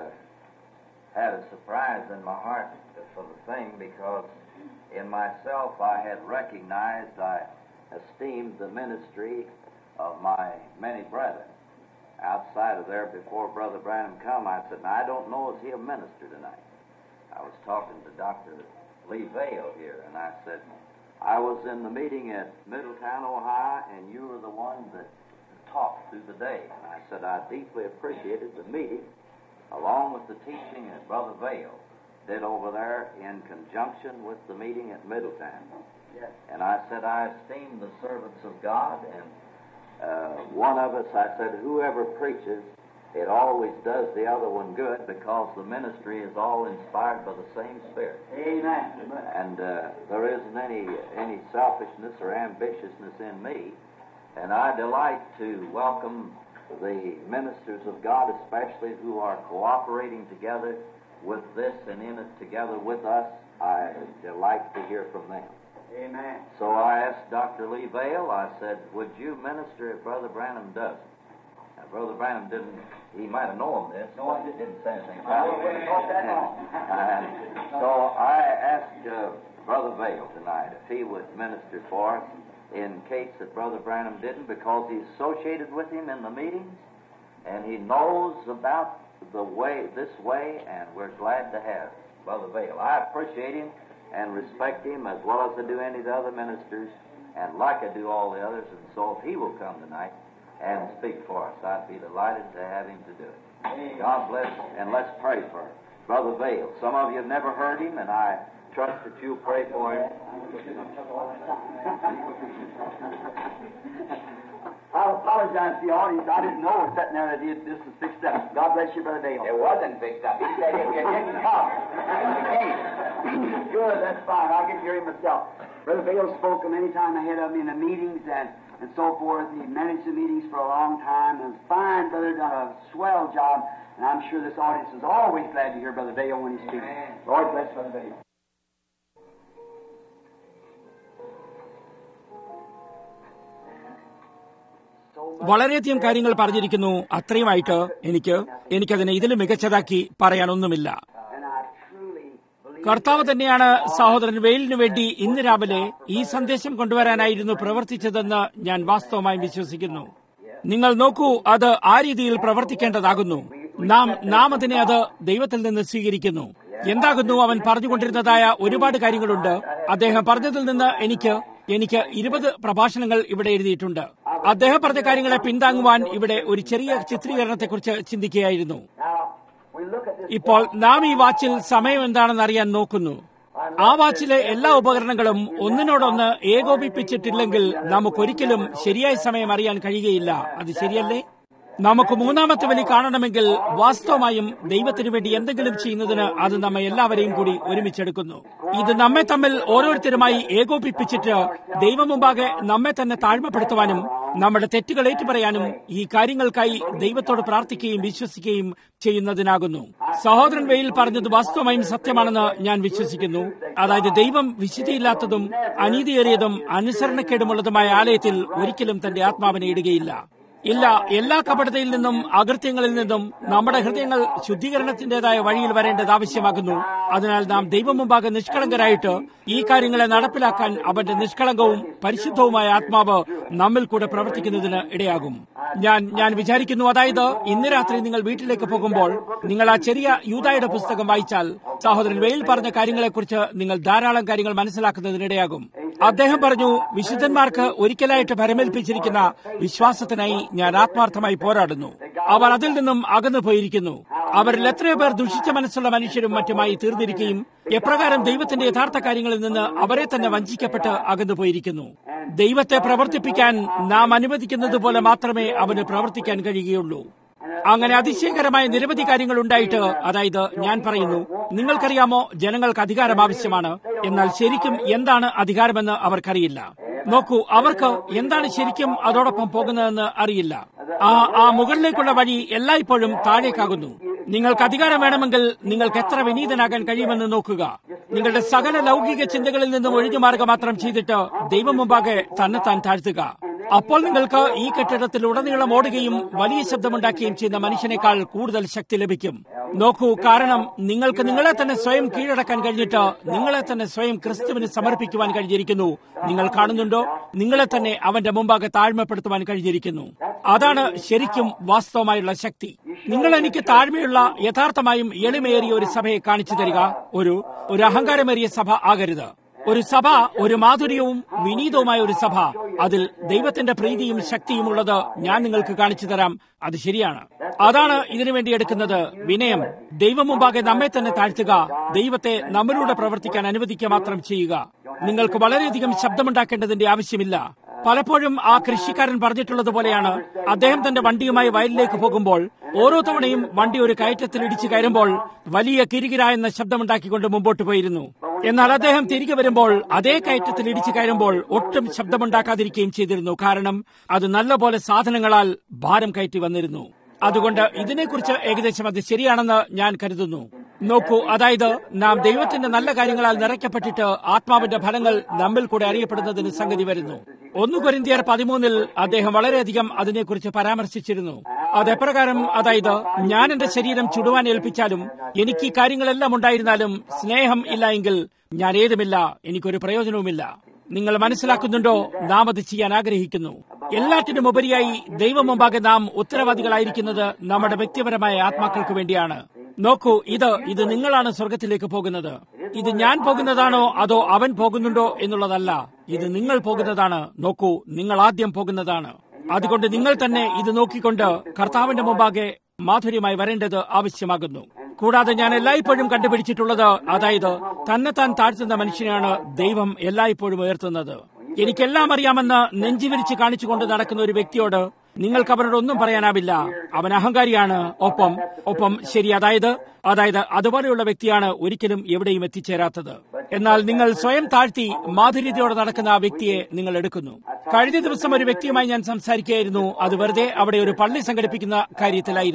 had a surprise in my heart for the thing because in myself I had recognized, I esteemed the ministry of my many brethren. Outside of there, before Brother Branham come, I said, now, I don't know is he a minister tonight. I was talking to Dr. Lee Vale here, and I said, I was in the meeting at Middletown, Ohio, and you were the one that talked through the day. And I said, I deeply appreciated the meeting, along with the teaching that Brother Vale did over there in conjunction with the meeting at Middletown. Yes. And I said, I esteem the servants of God, and uh, one of us, I said, whoever preaches, it always does the other one good because the ministry is all inspired by the same Spirit. Amen. And uh, there isn't any, any selfishness or ambitiousness in me. And I delight to welcome the ministers of God, especially who are cooperating together with this and in it together with us. I delight to hear from them. Amen. So I asked Dr. Lee Vale, I said, would you minister if Brother Branham doesn't? Now, Brother Branham didn't, he might have known this, No, but I he didn't. didn't say anything I about wouldn't it. talk that long. And so I asked uh, Brother Vale tonight if he would minister for us in case that Brother Branham didn't because he's associated with him in the meetings and he knows about the way, this way, and we're glad to have Brother Vale. I appreciate him and respect him as well as I do any of the other ministers and like I do all the others. And so if he will come tonight and speak for us, I'd be delighted to have him to do it. God bless, and let's pray for Brother Vale. Some of you have never heard him, and I trust that you'll pray for him. I apologize to the audience. I didn't know it was sitting there that he- this was fixed up. God bless you, Brother Dale. It wasn't fixed up. He said if you didn't come, you came. Good, that's fine. I'll get to hear him myself. Brother Vale spoke a many times ahead of me in the meetings and, and so forth. He managed the meetings for a long time and fine, brother, done a swell job. And I'm sure this audience is always glad to hear Brother Vale when he speaks. Amen. Lord bless Brother Vale. വളരെയധികം കാര്യങ്ങൾ പറഞ്ഞിരിക്കുന്നു അത്രയുമായിട്ട് എനിക്ക് എനിക്കതിനെ ഇതിലും മികച്ചതാക്കി പറയാനൊന്നുമില്ല And I truly believe കർത്താവ് തന്നെയാണ് സഹോദരൻ വെയിലിനു വേണ്ടി ഇന്ന് രാവിലെ ഈ സന്ദേശം കൊണ്ടുവരാനായിരുന്നു പ്രവർത്തിച്ചതെന്ന് ഞാൻ വാസ്തവമായി വിശ്വസിക്കുന്നു നിങ്ങൾ നോക്കൂ അത് ആ രീതിയിൽ പ്രവർത്തിക്കേണ്ടതാകുന്നു നാം നാം അതിനെ അത് ദൈവത്തിൽ നിന്ന് സ്വീകരിക്കുന്നു എന്താകുന്നു അവൻ പറഞ്ഞുകൊണ്ടിരുന്നതായ ഒരുപാട് കാര്യങ്ങളുണ്ട് അദ്ദേഹം പറഞ്ഞതിൽ നിന്ന് എനിക്ക് എനിക്ക് ഇരുപത് പ്രഭാഷണങ്ങൾ ഇവിടെ എഴുതിയിട്ടുണ്ട് അദ്ദേഹം പറഞ്ഞ കാര്യങ്ങളെ പിന്താങ്ങുവാൻ ഇവിടെ ഒരു ചെറിയ ചിത്രീകരണത്തെക്കുറിച്ച് ചിന്തിക്കുകയായിരുന്നു Now, we look at this. ഇപ്പോൾ നാം ഈ വാച്ചിൽ സമയം എന്താണെന്ന് അറിയാൻ നോക്കുന്നു ആ വാച്ചിലെ എല്ലാ ഉപകരണങ്ങളും ഒന്നിനോടൊന്ന് ഏകോപിപ്പിച്ചിട്ടില്ലെങ്കിൽ നമുക്കൊരിക്കലും ശരിയായ സമയം അറിയാൻ കഴിയുകയില്ല അത് ശരിയല്ലേ നമുക്ക് മൂന്നാമത്തെ വലി കാണണമെങ്കിൽ വാസ്തവമായും ദൈവത്തിനു വേണ്ടി എന്തെങ്കിലും ചെയ്യുന്നതിന് അത് നമ്മെ എല്ലാവരെയും കൂടി ഒരുമിച്ചെടുക്കുന്നു ഇത് നമ്മെ തമ്മിൽ ഓരോരുത്തരുമായി ഏകോപിപ്പിച്ചിട്ട് ദൈവം മുമ്പാകെ നമ്മെ തന്നെ താഴ്മപ്പെടുത്തുവാനും നമ്മുടെ തെറ്റുകൾ ഏറ്റുപറയാനും ഈ കാര്യങ്ങൾക്കായി ദൈവത്തോട് പ്രാർത്ഥിക്കുകയും വിശ്വസിക്കുകയും ചെയ്യുന്നതിനാകുന്നു സഹോദരൻ വെയിൽ പറഞ്ഞത് വാസ്തവമായും സത്യമാണെന്ന് ഞാൻ വിശ്വസിക്കുന്നു അതായത് ദൈവം വിശുദ്ധിയില്ലാത്തതും അനീതിയേറിയതും അനുസരണക്കേടുമുള്ളതുമായ ആലയത്തിൽ ഒരിക്കലും തന്റെ ആത്മാവിനെ ഇടുകയില്ല ഇല്ല എല്ലാ കപടതയിൽ നിന്നും അകൃത്യങ്ങളിൽ നിന്നും നമ്മുടെ ഹൃദയങ്ങൾ ശുദ്ധീകരണത്തിന്റേതായ വഴിയിൽ വരേണ്ടത് ആവശ്യമാകുന്നു അതിനാൽ നാം ദൈവം മുമ്പാകെ നിഷ്കളങ്കരായിട്ട് ഈ കാര്യങ്ങളെ നടപ്പിലാക്കാൻ അവന്റെ നിഷ്കളങ്കവും പരിശുദ്ധവുമായ ആത്മാവ് നമ്മിൽ കൂടെ പ്രവർത്തിക്കുന്നതിന് ഇടയാകും ഞാൻ ഞാൻ വിചാരിക്കുന്നു അതായത് ഇന്ന് രാത്രി നിങ്ങൾ വീട്ടിലേക്ക് പോകുമ്പോൾ നിങ്ങൾ ആ ചെറിയ യൂതായുടെ പുസ്തകം വായിച്ചാൽ സഹോദരൻ വെയിൽ പറഞ്ഞ കാര്യങ്ങളെക്കുറിച്ച് നിങ്ങൾ ധാരാളം കാര്യങ്ങൾ മനസ്സിലാക്കുന്നതിനിടയാകും അദ്ദേഹം പറഞ്ഞു വിശുദ്ധന്മാർക്ക് ഒരിക്കലായിട്ട് ഭരമേൽപ്പിച്ചിരിക്കുന്ന വിശ്വാസത്തിനായി ഞാൻ ആത്മാർത്ഥമായി പോരാടുന്നു അവർ അതിൽ നിന്നും അകന്നു പോയിരിക്കുന്നു അവരിൽ എത്രയോ പേർ ദുഷിച്ച മനസ്സുള്ള മനുഷ്യരും മറ്റുമായി തീർന്നിരിക്കുകയും എപ്രകാരം ദൈവത്തിന്റെ യഥാർത്ഥ കാര്യങ്ങളിൽ നിന്ന് അവരെ തന്നെ വഞ്ചിക്കപ്പെട്ട് അകന്നു പോയിരിക്കുന്നു ദൈവത്തെ പ്രവർത്തിപ്പിക്കാൻ നാം അനുവദിക്കുന്നത് പോലെ മാത്രമേ അവന് പ്രവർത്തിക്കാൻ കഴിയുകയുള്ളൂ അങ്ങനെ അതിശയകരമായ നിരവധി കാര്യങ്ങൾ ഉണ്ടായിട്ട് അതായത് ഞാൻ പറയുന്നു നിങ്ങൾക്കറിയാമോ ജനങ്ങൾക്ക് അധികാരം ആവശ്യമാണ് എന്നാൽ ശരിക്കും എന്താണ് അധികാരമെന്ന് അവർക്കറിയില്ല നോക്കൂ അവർക്ക് എന്താണ് ശരിക്കും അതോടൊപ്പം പോകുന്നതെന്ന് അറിയില്ല ആ ആ മുകളിലേക്കുള്ള വഴി എല്ലായ്പ്പോഴും താഴേക്കാകുന്നു നിങ്ങൾക്ക് അധികാരം വേണമെങ്കിൽ നിങ്ങൾക്ക് എത്ര വിനീതനാകാൻ കഴിയുമെന്ന് നോക്കുക നിങ്ങളുടെ സകല ലൗകിക ചിന്തകളിൽ നിന്നും ഒഴിഞ്ഞു മാറുക മാത്രം ചെയ്തിട്ട് ദൈവം മുമ്പാകെ തന്നെത്താൻ താഴ്ത്തുക അപ്പോൾ നിങ്ങൾക്ക് ഈ കെട്ടിടത്തിൽ ഉടനീളം ഓടുകയും വലിയ ശബ്ദമുണ്ടാക്കുകയും ചെയ്യുന്ന മനുഷ്യനേക്കാൾ കൂടുതൽ ശക്തി ലഭിക്കും നോക്കൂ കാരണം നിങ്ങൾക്ക് നിങ്ങളെ തന്നെ സ്വയം കീഴടക്കാൻ കഴിഞ്ഞിട്ട് നിങ്ങളെ തന്നെ സ്വയം ക്രിസ്തുവിന് സമർപ്പിക്കുവാൻ കഴിഞ്ഞിരിക്കുന്നു നിങ്ങൾ കാണുന്നുണ്ടോ നിങ്ങളെ തന്നെ അവന്റെ മുമ്പാകെ താഴ്മപ്പെടുത്തുവാൻ കഴിഞ്ഞിരിക്കുന്നു അതാണ് ശരിക്കും വാസ്തവമായുള്ള ശക്തി നിങ്ങൾ എനിക്ക് താഴ്മയുള്ള യഥാർത്ഥമായും എളിമയേറിയ ഒരു സഭയെ കാണിച്ചു തരിക ഒരു ഒരു അഹങ്കാരമേറിയ സഭ ആകരുത് ഒരു സഭ ഒരു മാധുര്യവും വിനീതവുമായ ഒരു സഭ അതിൽ ദൈവത്തിന്റെ പ്രീതിയും ശക്തിയും ഉള്ളത് ഞാൻ നിങ്ങൾക്ക് കാണിച്ചു തരാം അത് ശരിയാണ് അതാണ് ഇതിനു വേണ്ടി എടുക്കുന്നത് വിനയം ദൈവം മുമ്പാകെ നമ്മെ തന്നെ താഴ്ത്തുക ദൈവത്തെ നമ്മിലൂടെ പ്രവർത്തിക്കാൻ അനുവദിക്കുക മാത്രം ചെയ്യുക നിങ്ങൾക്ക് വളരെയധികം ശബ്ദമുണ്ടാക്കേണ്ടതിന്റെ ആവശ്യമില്ല പലപ്പോഴും ആ കൃഷിക്കാരൻ പറഞ്ഞിട്ടുള്ളത് പോലെയാണ് അദ്ദേഹം തന്റെ വണ്ടിയുമായി വയലിലേക്ക് പോകുമ്പോൾ ഓരോ തവണയും വണ്ടി ഒരു കയറ്റത്തിൽ ഇടിച്ചു കയറുമ്പോൾ വലിയ കിരികിര എന്ന ശബ്ദമുണ്ടാക്കിക്കൊണ്ട് മുമ്പോട്ട് പോയിരുന്നു എന്നാൽ അദ്ദേഹം തിരികെ വരുമ്പോൾ അതേ കയറ്റത്തിൽ ഇടിച്ചു കയറുമ്പോൾ ഒട്ടും ശബ്ദമുണ്ടാക്കാതിരിക്കുകയും ചെയ്തിരുന്നു കാരണം അത് നല്ലപോലെ സാധനങ്ങളാൽ ഭാരം കയറ്റി വന്നിരുന്നു അതുകൊണ്ട് ഇതിനെക്കുറിച്ച് ഏകദേശം അത് ശരിയാണെന്ന് ഞാൻ കരുതുന്നു നോക്കൂ അതായത് നാം ദൈവത്തിന്റെ നല്ല കാര്യങ്ങളാൽ നിറയ്ക്കപ്പെട്ടിട്ട് ആത്മാവിന്റെ ഫലങ്ങൾ നമ്മിൽ കൂടെ അറിയപ്പെടുന്നതിന് സംഗതി വരുന്നു ഒന്ന് കൊരിന്തിയർ പതിമൂന്നിൽ അദ്ദേഹം വളരെയധികം അതിനെക്കുറിച്ച് പരാമർശിച്ചിരുന്നു അതെപ്രകാരം അതായത് ഞാൻ എന്റെ ശരീരം ചുടുവാൻ ഏൽപ്പിച്ചാലും എനിക്ക് ഈ കാര്യങ്ങളെല്ലാം ഉണ്ടായിരുന്നാലും സ്നേഹം ഇല്ല എങ്കിൽ ഞാൻ ഏതുമില്ല എനിക്കൊരു പ്രയോജനവുമില്ല നിങ്ങൾ മനസ്സിലാക്കുന്നുണ്ടോ നാം അത് ചെയ്യാൻ ആഗ്രഹിക്കുന്നു എല്ലാറ്റിനും ഉപരിയായി ദൈവം മുമ്പാകെ നാം ഉത്തരവാദികളായിരിക്കുന്നത് നമ്മുടെ വ്യക്തിപരമായ ആത്മാക്കൾക്ക് വേണ്ടിയാണ് നോക്കൂ ഇത് ഇത് നിങ്ങളാണ് സ്വർഗത്തിലേക്ക് പോകുന്നത് ഇത് ഞാൻ പോകുന്നതാണോ അതോ അവൻ പോകുന്നുണ്ടോ എന്നുള്ളതല്ല ഇത് നിങ്ങൾ പോകുന്നതാണ് നോക്കൂ നിങ്ങൾ ആദ്യം പോകുന്നതാണ് അതുകൊണ്ട് നിങ്ങൾ തന്നെ ഇത് നോക്കിക്കൊണ്ട് കർത്താവിന്റെ മുമ്പാകെ മാധുര്യമായി വരേണ്ടത് ആവശ്യമാകുന്നു കൂടാതെ ഞാൻ എല്ലായ്പ്പോഴും കണ്ടുപിടിച്ചിട്ടുള്ളത് അതായത് തന്നെത്താൻ താഴ്ത്തുന്ന മനുഷ്യനെയാണ് ദൈവം എല്ലായ്പ്പോഴും ഉയർത്തുന്നത് എനിക്കെല്ലാം അറിയാമെന്ന് നെഞ്ചിവിരിച്ച് കാണിച്ചുകൊണ്ട് നടക്കുന്ന ഒരു വ്യക്തിയോട് നിങ്ങൾക്ക് അവരോട് ഒന്നും പറയാനാവില്ല അവൻ അഹങ്കാരിയാണ് ഒപ്പം ഒപ്പം ശരി അതായത് അതായത് അതുപോലെയുള്ള വ്യക്തിയാണ് ഒരിക്കലും എവിടെയും എത്തിച്ചേരാത്തത് എന്നാൽ നിങ്ങൾ സ്വയം താഴ്ത്തി മാധുര്യതയോടെ നടക്കുന്ന ആ വ്യക്തിയെ നിങ്ങൾ എടുക്കുന്നു കഴിഞ്ഞ ദിവസം ഒരു വ്യക്തിയുമായി ഞാൻ സംസാരിക്കുകയായിരുന്നു അത് വെറുതെ അവിടെ ഒരു പള്ളി സംഘടിപ്പിക്കുന്ന കാര്യത്തിലായിരുന്നു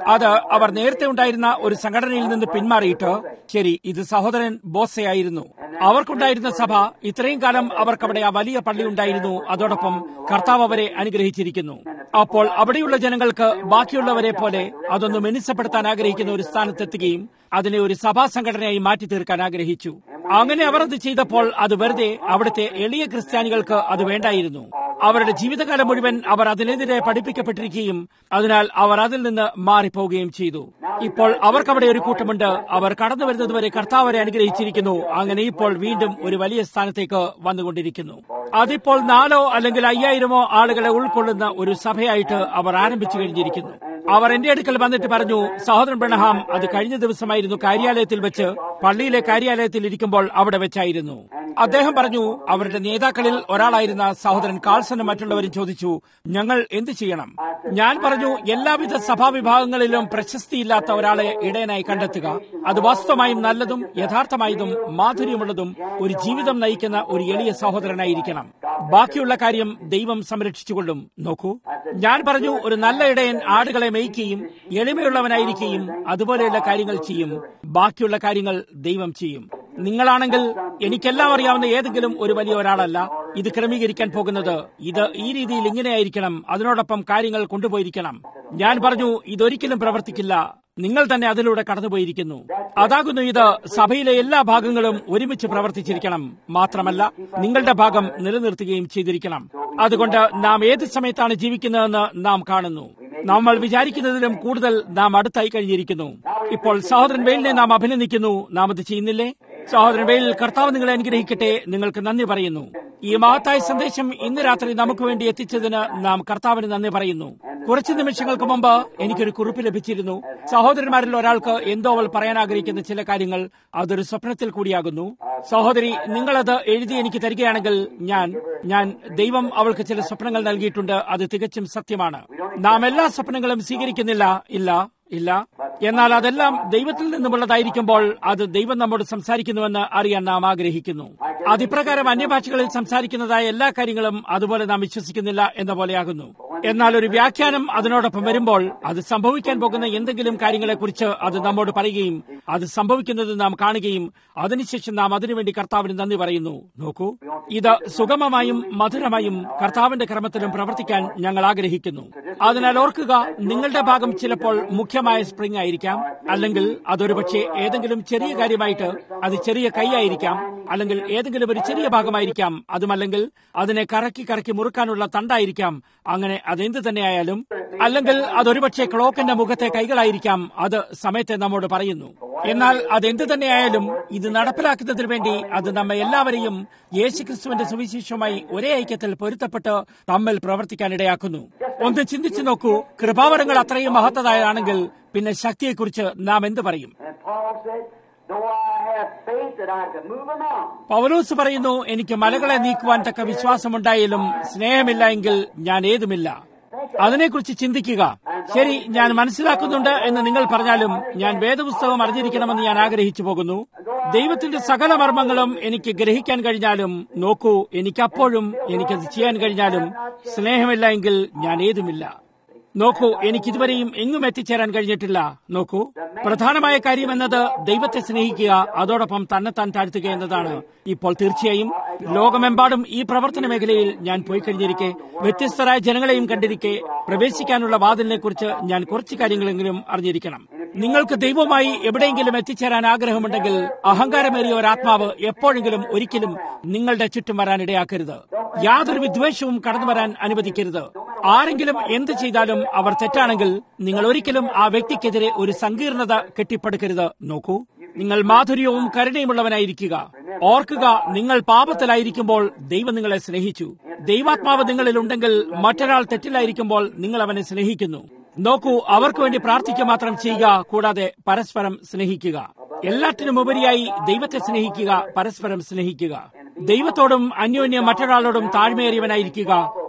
അത് അവർ നേരത്തെ ഉണ്ടായിരുന്ന ഒരു സംഘടനയിൽ നിന്ന് പിന്മാറിയിട്ട് ശരി ഇത് സഹോദരൻ ബോസയായിരുന്നു അവർക്കുണ്ടായിരുന്ന സഭ ഇത്രയും കാലം അവർക്കവിടെ ആ വലിയ പള്ളി ഉണ്ടായിരുന്നു അതോടൊപ്പം കർത്താവ് അവരെ അനുഗ്രഹിച്ചിരിക്കുന്നു അപ്പോൾ അവിടെയുള്ള ജനങ്ങൾക്ക് ബാക്കിയുള്ളവരെ പോലെ അതൊന്ന് മെനിസപ്പെടുത്താൻ ആഗ്രഹിക്കുന്ന ഒരു സ്ഥാനത്തെത്തുകയും അതിനെ ഒരു സഭാ സംഘടനയായി മാറ്റി തീർക്കാൻ ആഗ്രഹിച്ചു അങ്ങനെ അവർ അത് ചെയ്തപ്പോൾ അത് വെറുതെ അവിടുത്തെ എളിയ ക്രിസ്ത്യാനികൾക്ക് അത് വേണ്ടായിരുന്നു അവരുടെ ജീവിതകാലം മുഴുവൻ അവർ അതിനെതിരെ പഠിപ്പിക്കപ്പെട്ടിരിക്കുകയും അതിനാൽ അവർ അതിൽ നിന്ന് മാറിപ്പോവുകയും ചെയ്തു ഇപ്പോൾ അവർക്കവിടെ ഒരു കൂട്ടമുണ്ട് അവർ കടന്നു വരുന്നതുവരെ കർത്താവരെ അനുഗ്രഹിച്ചിരിക്കുന്നു അങ്ങനെ ഇപ്പോൾ വീണ്ടും ഒരു വലിയ സ്ഥാനത്തേക്ക് വന്നുകൊണ്ടിരിക്കുന്നു അതിപ്പോൾ നാലോ അല്ലെങ്കിൽ അയ്യായിരമോ ആളുകളെ ഉൾക്കൊള്ളുന്ന ഒരു സഭയായിട്ട് അവർ ആരംഭിച്ചു കഴിഞ്ഞിരിക്കുന്നു അവർ എന്റെ അടുക്കൽ വന്നിട്ട് പറഞ്ഞു സഹോദരൻ ബ്രണഹാം അത് കഴിഞ്ഞ ദിവസമായിരുന്നു കാര്യാലയത്തിൽ വെച്ച് പള്ളിയിലെ കാര്യാലയത്തിൽ ഇരിക്കുമ്പോൾ അവിടെ വെച്ചായിരുന്നു അദ്ദേഹം പറഞ്ഞു അവരുടെ നേതാക്കളിൽ ഒരാളായിരുന്ന സഹോദരൻ കാൾസനും മറ്റുള്ളവരും ചോദിച്ചു ഞങ്ങൾ എന്ത് ചെയ്യണം ഞാൻ പറഞ്ഞു എല്ലാവിധ സഭാവിഭാഗങ്ങളിലും പ്രശസ്തിയില്ലാത്ത ഒരാളെ ഇടയനായി കണ്ടെത്തുക അത് വാസ്തവമായും നല്ലതും യഥാർത്ഥമായതും മാധുര്യമുള്ളതും ഒരു ജീവിതം നയിക്കുന്ന ഒരു എളിയ സഹോദരനായിരിക്കണം ബാക്കിയുള്ള കാര്യം ദൈവം സംരക്ഷിച്ചുകൊള്ളും നോക്കൂ ഞാൻ പറഞ്ഞു ഒരു നല്ല ഇടയൻ ആടുകളെ മേയ്ക്കുകയും എളിമയുള്ളവനായിരിക്കുകയും അതുപോലെയുള്ള കാര്യങ്ങൾ ചെയ്യും ബാക്കിയുള്ള കാര്യങ്ങൾ ദൈവം ചെയ്യും നിങ്ങളാണെങ്കിൽ എനിക്കെല്ലാം അറിയാവുന്ന ഏതെങ്കിലും ഒരു വലിയ ഒരാളല്ല ഇത് ക്രമീകരിക്കാൻ പോകുന്നത് ഇത് ഈ രീതിയിൽ ഇങ്ങനെയായിരിക്കണം അതിനോടൊപ്പം കാര്യങ്ങൾ കൊണ്ടുപോയിരിക്കണം ഞാൻ പറഞ്ഞു ഇതൊരിക്കലും പ്രവർത്തിക്കില്ല നിങ്ങൾ തന്നെ അതിലൂടെ കടന്നുപോയിരിക്കുന്നു അതാകുന്നു ഇത് സഭയിലെ എല്ലാ ഭാഗങ്ങളും ഒരുമിച്ച് പ്രവർത്തിച്ചിരിക്കണം മാത്രമല്ല നിങ്ങളുടെ ഭാഗം നിലനിർത്തുകയും ചെയ്തിരിക്കണം അതുകൊണ്ട് നാം ഏത് സമയത്താണ് ജീവിക്കുന്നതെന്ന് നാം കാണുന്നു നമ്മൾ വിചാരിക്കുന്നതിലും കൂടുതൽ നാം അടുത്തായി കഴിഞ്ഞിരിക്കുന്നു ഇപ്പോൾ സഹോദരൻ വെയിലിനെ നാം അഭിനന്ദിക്കുന്നു നാം അത് ചെയ്യുന്നില്ലേ സഹോദരൻ വെയിൽ കർത്താവ് നിങ്ങളെ അനുഗ്രഹിക്കട്ടെ നിങ്ങൾക്ക് നന്ദി പറയുന്നു ഈ മഹത്തായ സന്ദേശം ഇന്ന് രാത്രി നമുക്ക് വേണ്ടി എത്തിച്ചതിന് നാം കർത്താവിന് നന്ദി പറയുന്നു കുറച്ച് നിമിഷങ്ങൾക്ക് മുമ്പ് എനിക്കൊരു കുറിപ്പ് ലഭിച്ചിരുന്നു സഹോദരന്മാരിൽ ഒരാൾക്ക് എന്തോ അവൾ പറയാൻ ആഗ്രഹിക്കുന്ന ചില കാര്യങ്ങൾ അതൊരു സ്വപ്നത്തിൽ കൂടിയാകുന്നു സഹോദരി നിങ്ങളത് എഴുതി എനിക്ക് തരികയാണെങ്കിൽ ഞാൻ ഞാൻ ദൈവം അവൾക്ക് ചില സ്വപ്നങ്ങൾ നൽകിയിട്ടുണ്ട് അത് തികച്ചും സത്യമാണ് നാം എല്ലാ സ്വപ്നങ്ങളും സ്വീകരിക്കുന്നില്ല ഇല്ല ഇല്ല എന്നാൽ അതെല്ലാം ദൈവത്തിൽ നിന്നുമുള്ളതായിരിക്കുമ്പോൾ അത് ദൈവം നമ്മോട് സംസാരിക്കുന്നുവെന്ന് അറിയാൻ നാം ആഗ്രഹിക്കുന്നു അതിപ്രകാരം അന്യഭാഷകളിൽ സംസാരിക്കുന്നതായ എല്ലാ കാര്യങ്ങളും അതുപോലെ നാം വിശ്വസിക്കുന്നില്ല എന്ന പോലെയാകുന്നു എന്നാൽ ഒരു വ്യാഖ്യാനം അതിനോടൊപ്പം വരുമ്പോൾ അത് സംഭവിക്കാൻ പോകുന്ന എന്തെങ്കിലും കാര്യങ്ങളെക്കുറിച്ച് അത് നമ്മോട് പറയുകയും അത് സംഭവിക്കുന്നത് നാം കാണുകയും അതിനുശേഷം നാം അതിനുവേണ്ടി കർത്താവിന് നന്ദി പറയുന്നു നോക്കൂ ഇത് സുഗമമായും മധുരമായും കർത്താവിന്റെ ക്രമത്തിലും പ്രവർത്തിക്കാൻ ഞങ്ങൾ ആഗ്രഹിക്കുന്നു അതിനാൽ ഓർക്കുക നിങ്ങളുടെ ഭാഗം ചിലപ്പോൾ മുഖ്യമായ സ്പ്രിംഗ് ആയിരിക്കാം അല്ലെങ്കിൽ അതൊരുപക്ഷെ ഏതെങ്കിലും ചെറിയ കാര്യമായിട്ട് അത് ചെറിയ കൈയായിരിക്കാം അല്ലെങ്കിൽ ഏതെങ്കിലും ഒരു ചെറിയ ഭാഗമായിരിക്കാം അതുമല്ലെങ്കിൽ അതിനെ കറക്കി കറക്കി മുറുക്കാനുള്ള തണ്ടായിരിക്കാം അങ്ങനെ അതെന്ത് തന്നെയായാലും അല്ലെങ്കിൽ അതൊരുപക്ഷെ ക്ലോക്കിന്റെ മുഖത്തെ കൈകളായിരിക്കാം അത് സമയത്തെ നമ്മോട് പറയുന്നു എന്നാൽ അതെന്ത് തന്നെയായാലും ഇത് നടപ്പിലാക്കുന്നതിന് വേണ്ടി അത് നമ്മെ എല്ലാവരെയും യേശുക്രിസ്തുവിന്റെ സുവിശേഷവുമായി ഒരേ ഐക്യത്തിൽ പൊരുത്തപ്പെട്ട് തമ്മിൽ പ്രവർത്തിക്കാനിടയാക്കുന്നു ഒന്ന് ചിന്തിച്ചു നോക്കൂ കൃപാവരങ്ങൾ അത്രയും മഹത്തതായതാണെങ്കിൽ പിന്നെ ശക്തിയെക്കുറിച്ച് നാം എന്ത് പറയും And Paul said, though I have faith that I could move a mountain, പൗലോസ് പറയുന്നു എനിക്ക് മലകളെ നീക്കുവാൻ തക്ക വിശ്വാസമുണ്ടായാലും സ്നേഹമില്ല എങ്കിൽ ഞാൻ ഏതുമില്ല അതിനെക്കുറിച്ച് ചിന്തിക്കുക ശരി ഞാൻ മനസ്സിലാക്കുന്നുണ്ട് എന്ന് നിങ്ങൾ പറഞ്ഞാലും ഞാൻ വേദപുസ്തകം അറിഞ്ഞിരിക്കണമെന്ന് ഞാൻ ആഗ്രഹിച്ചു പോകുന്നു ദൈവത്തിന്റെ സകല മർമ്മങ്ങളും എനിക്ക് ഗ്രഹിക്കാൻ കഴിഞ്ഞാലും നോക്കൂ എനിക്കപ്പോഴും എനിക്കത് ചെയ്യാൻ കഴിഞ്ഞാലും സ്നേഹമില്ല എങ്കിൽ ഞാൻ ഏതുമില്ല നോക്കൂ എനിക്കിതുവരെയും എങ്ങും എത്തിച്ചേരാൻ കഴിഞ്ഞിട്ടില്ല നോക്കൂ പ്രധാനമായ കാര്യം എന്നത് ദൈവത്തെ സ്നേഹിക്കുക അതോടൊപ്പം തന്നെത്താൻ താഴ്ത്തുക എന്നതാണ് ഇപ്പോൾ തീർച്ചയായും ലോകമെമ്പാടും ഈ പ്രവർത്തന മേഖലയിൽ ഞാൻ പോയി കഴിഞ്ഞിരിക്കെ വ്യത്യസ്തരായ ജനങ്ങളെയും കണ്ടിരിക്കെ പ്രവേശിക്കാനുള്ള വാതിലിനെ കുറിച്ച് ഞാൻ കുറച്ച് കാര്യങ്ങളെങ്കിലും അറിഞ്ഞിരിക്കണം നിങ്ങൾക്ക് ദൈവവുമായി എവിടെയെങ്കിലും എത്തിച്ചേരാൻ ആഗ്രഹമുണ്ടെങ്കിൽ അഹങ്കാരമേറിയ ഒരാത്മാവ് എപ്പോഴെങ്കിലും ഒരിക്കലും നിങ്ങളുടെ ചുറ്റും വരാൻ ഇടയാക്കരുത് യാതൊരു വിദ്വേഷവും കടന്നു വരാൻ അനുവദിക്കരുത് ആരെങ്കിലും എന്ത് ചെയ്താലും അവർ തെറ്റാണെങ്കിൽ നിങ്ങൾ ഒരിക്കലും ആ വ്യക്തിക്കെതിരെ ഒരു സങ്കീർണത കെട്ടിപ്പടുക്കരുത് നോക്കൂ നിങ്ങൾ മാധുര്യവും കരുണയുമുള്ളവനായിരിക്കുക ഓർക്കുക നിങ്ങൾ പാപത്തിലായിരിക്കുമ്പോൾ ദൈവം നിങ്ങളെ സ്നേഹിച്ചു ദൈവാത്മാവ് നിങ്ങളിൽ ഉണ്ടെങ്കിൽ മറ്റൊരാൾ തെറ്റിലായിരിക്കുമ്പോൾ നിങ്ങൾ അവനെ സ്നേഹിക്കുന്നു നോക്കൂ അവർക്ക് വേണ്ടി പ്രാർത്ഥിക്കുക മാത്രം ചെയ്യുക കൂടാതെ പരസ്പരം സ്നേഹിക്കുക എല്ലാറ്റിനും ഉപരിയായി ദൈവത്തെ സ്നേഹിക്കുക പരസ്പരം സ്നേഹിക്കുക ദൈവത്തോടും അന്യോന്യം മറ്റൊരാളോടും താഴ്മയേറിയവനായിരിക്കുക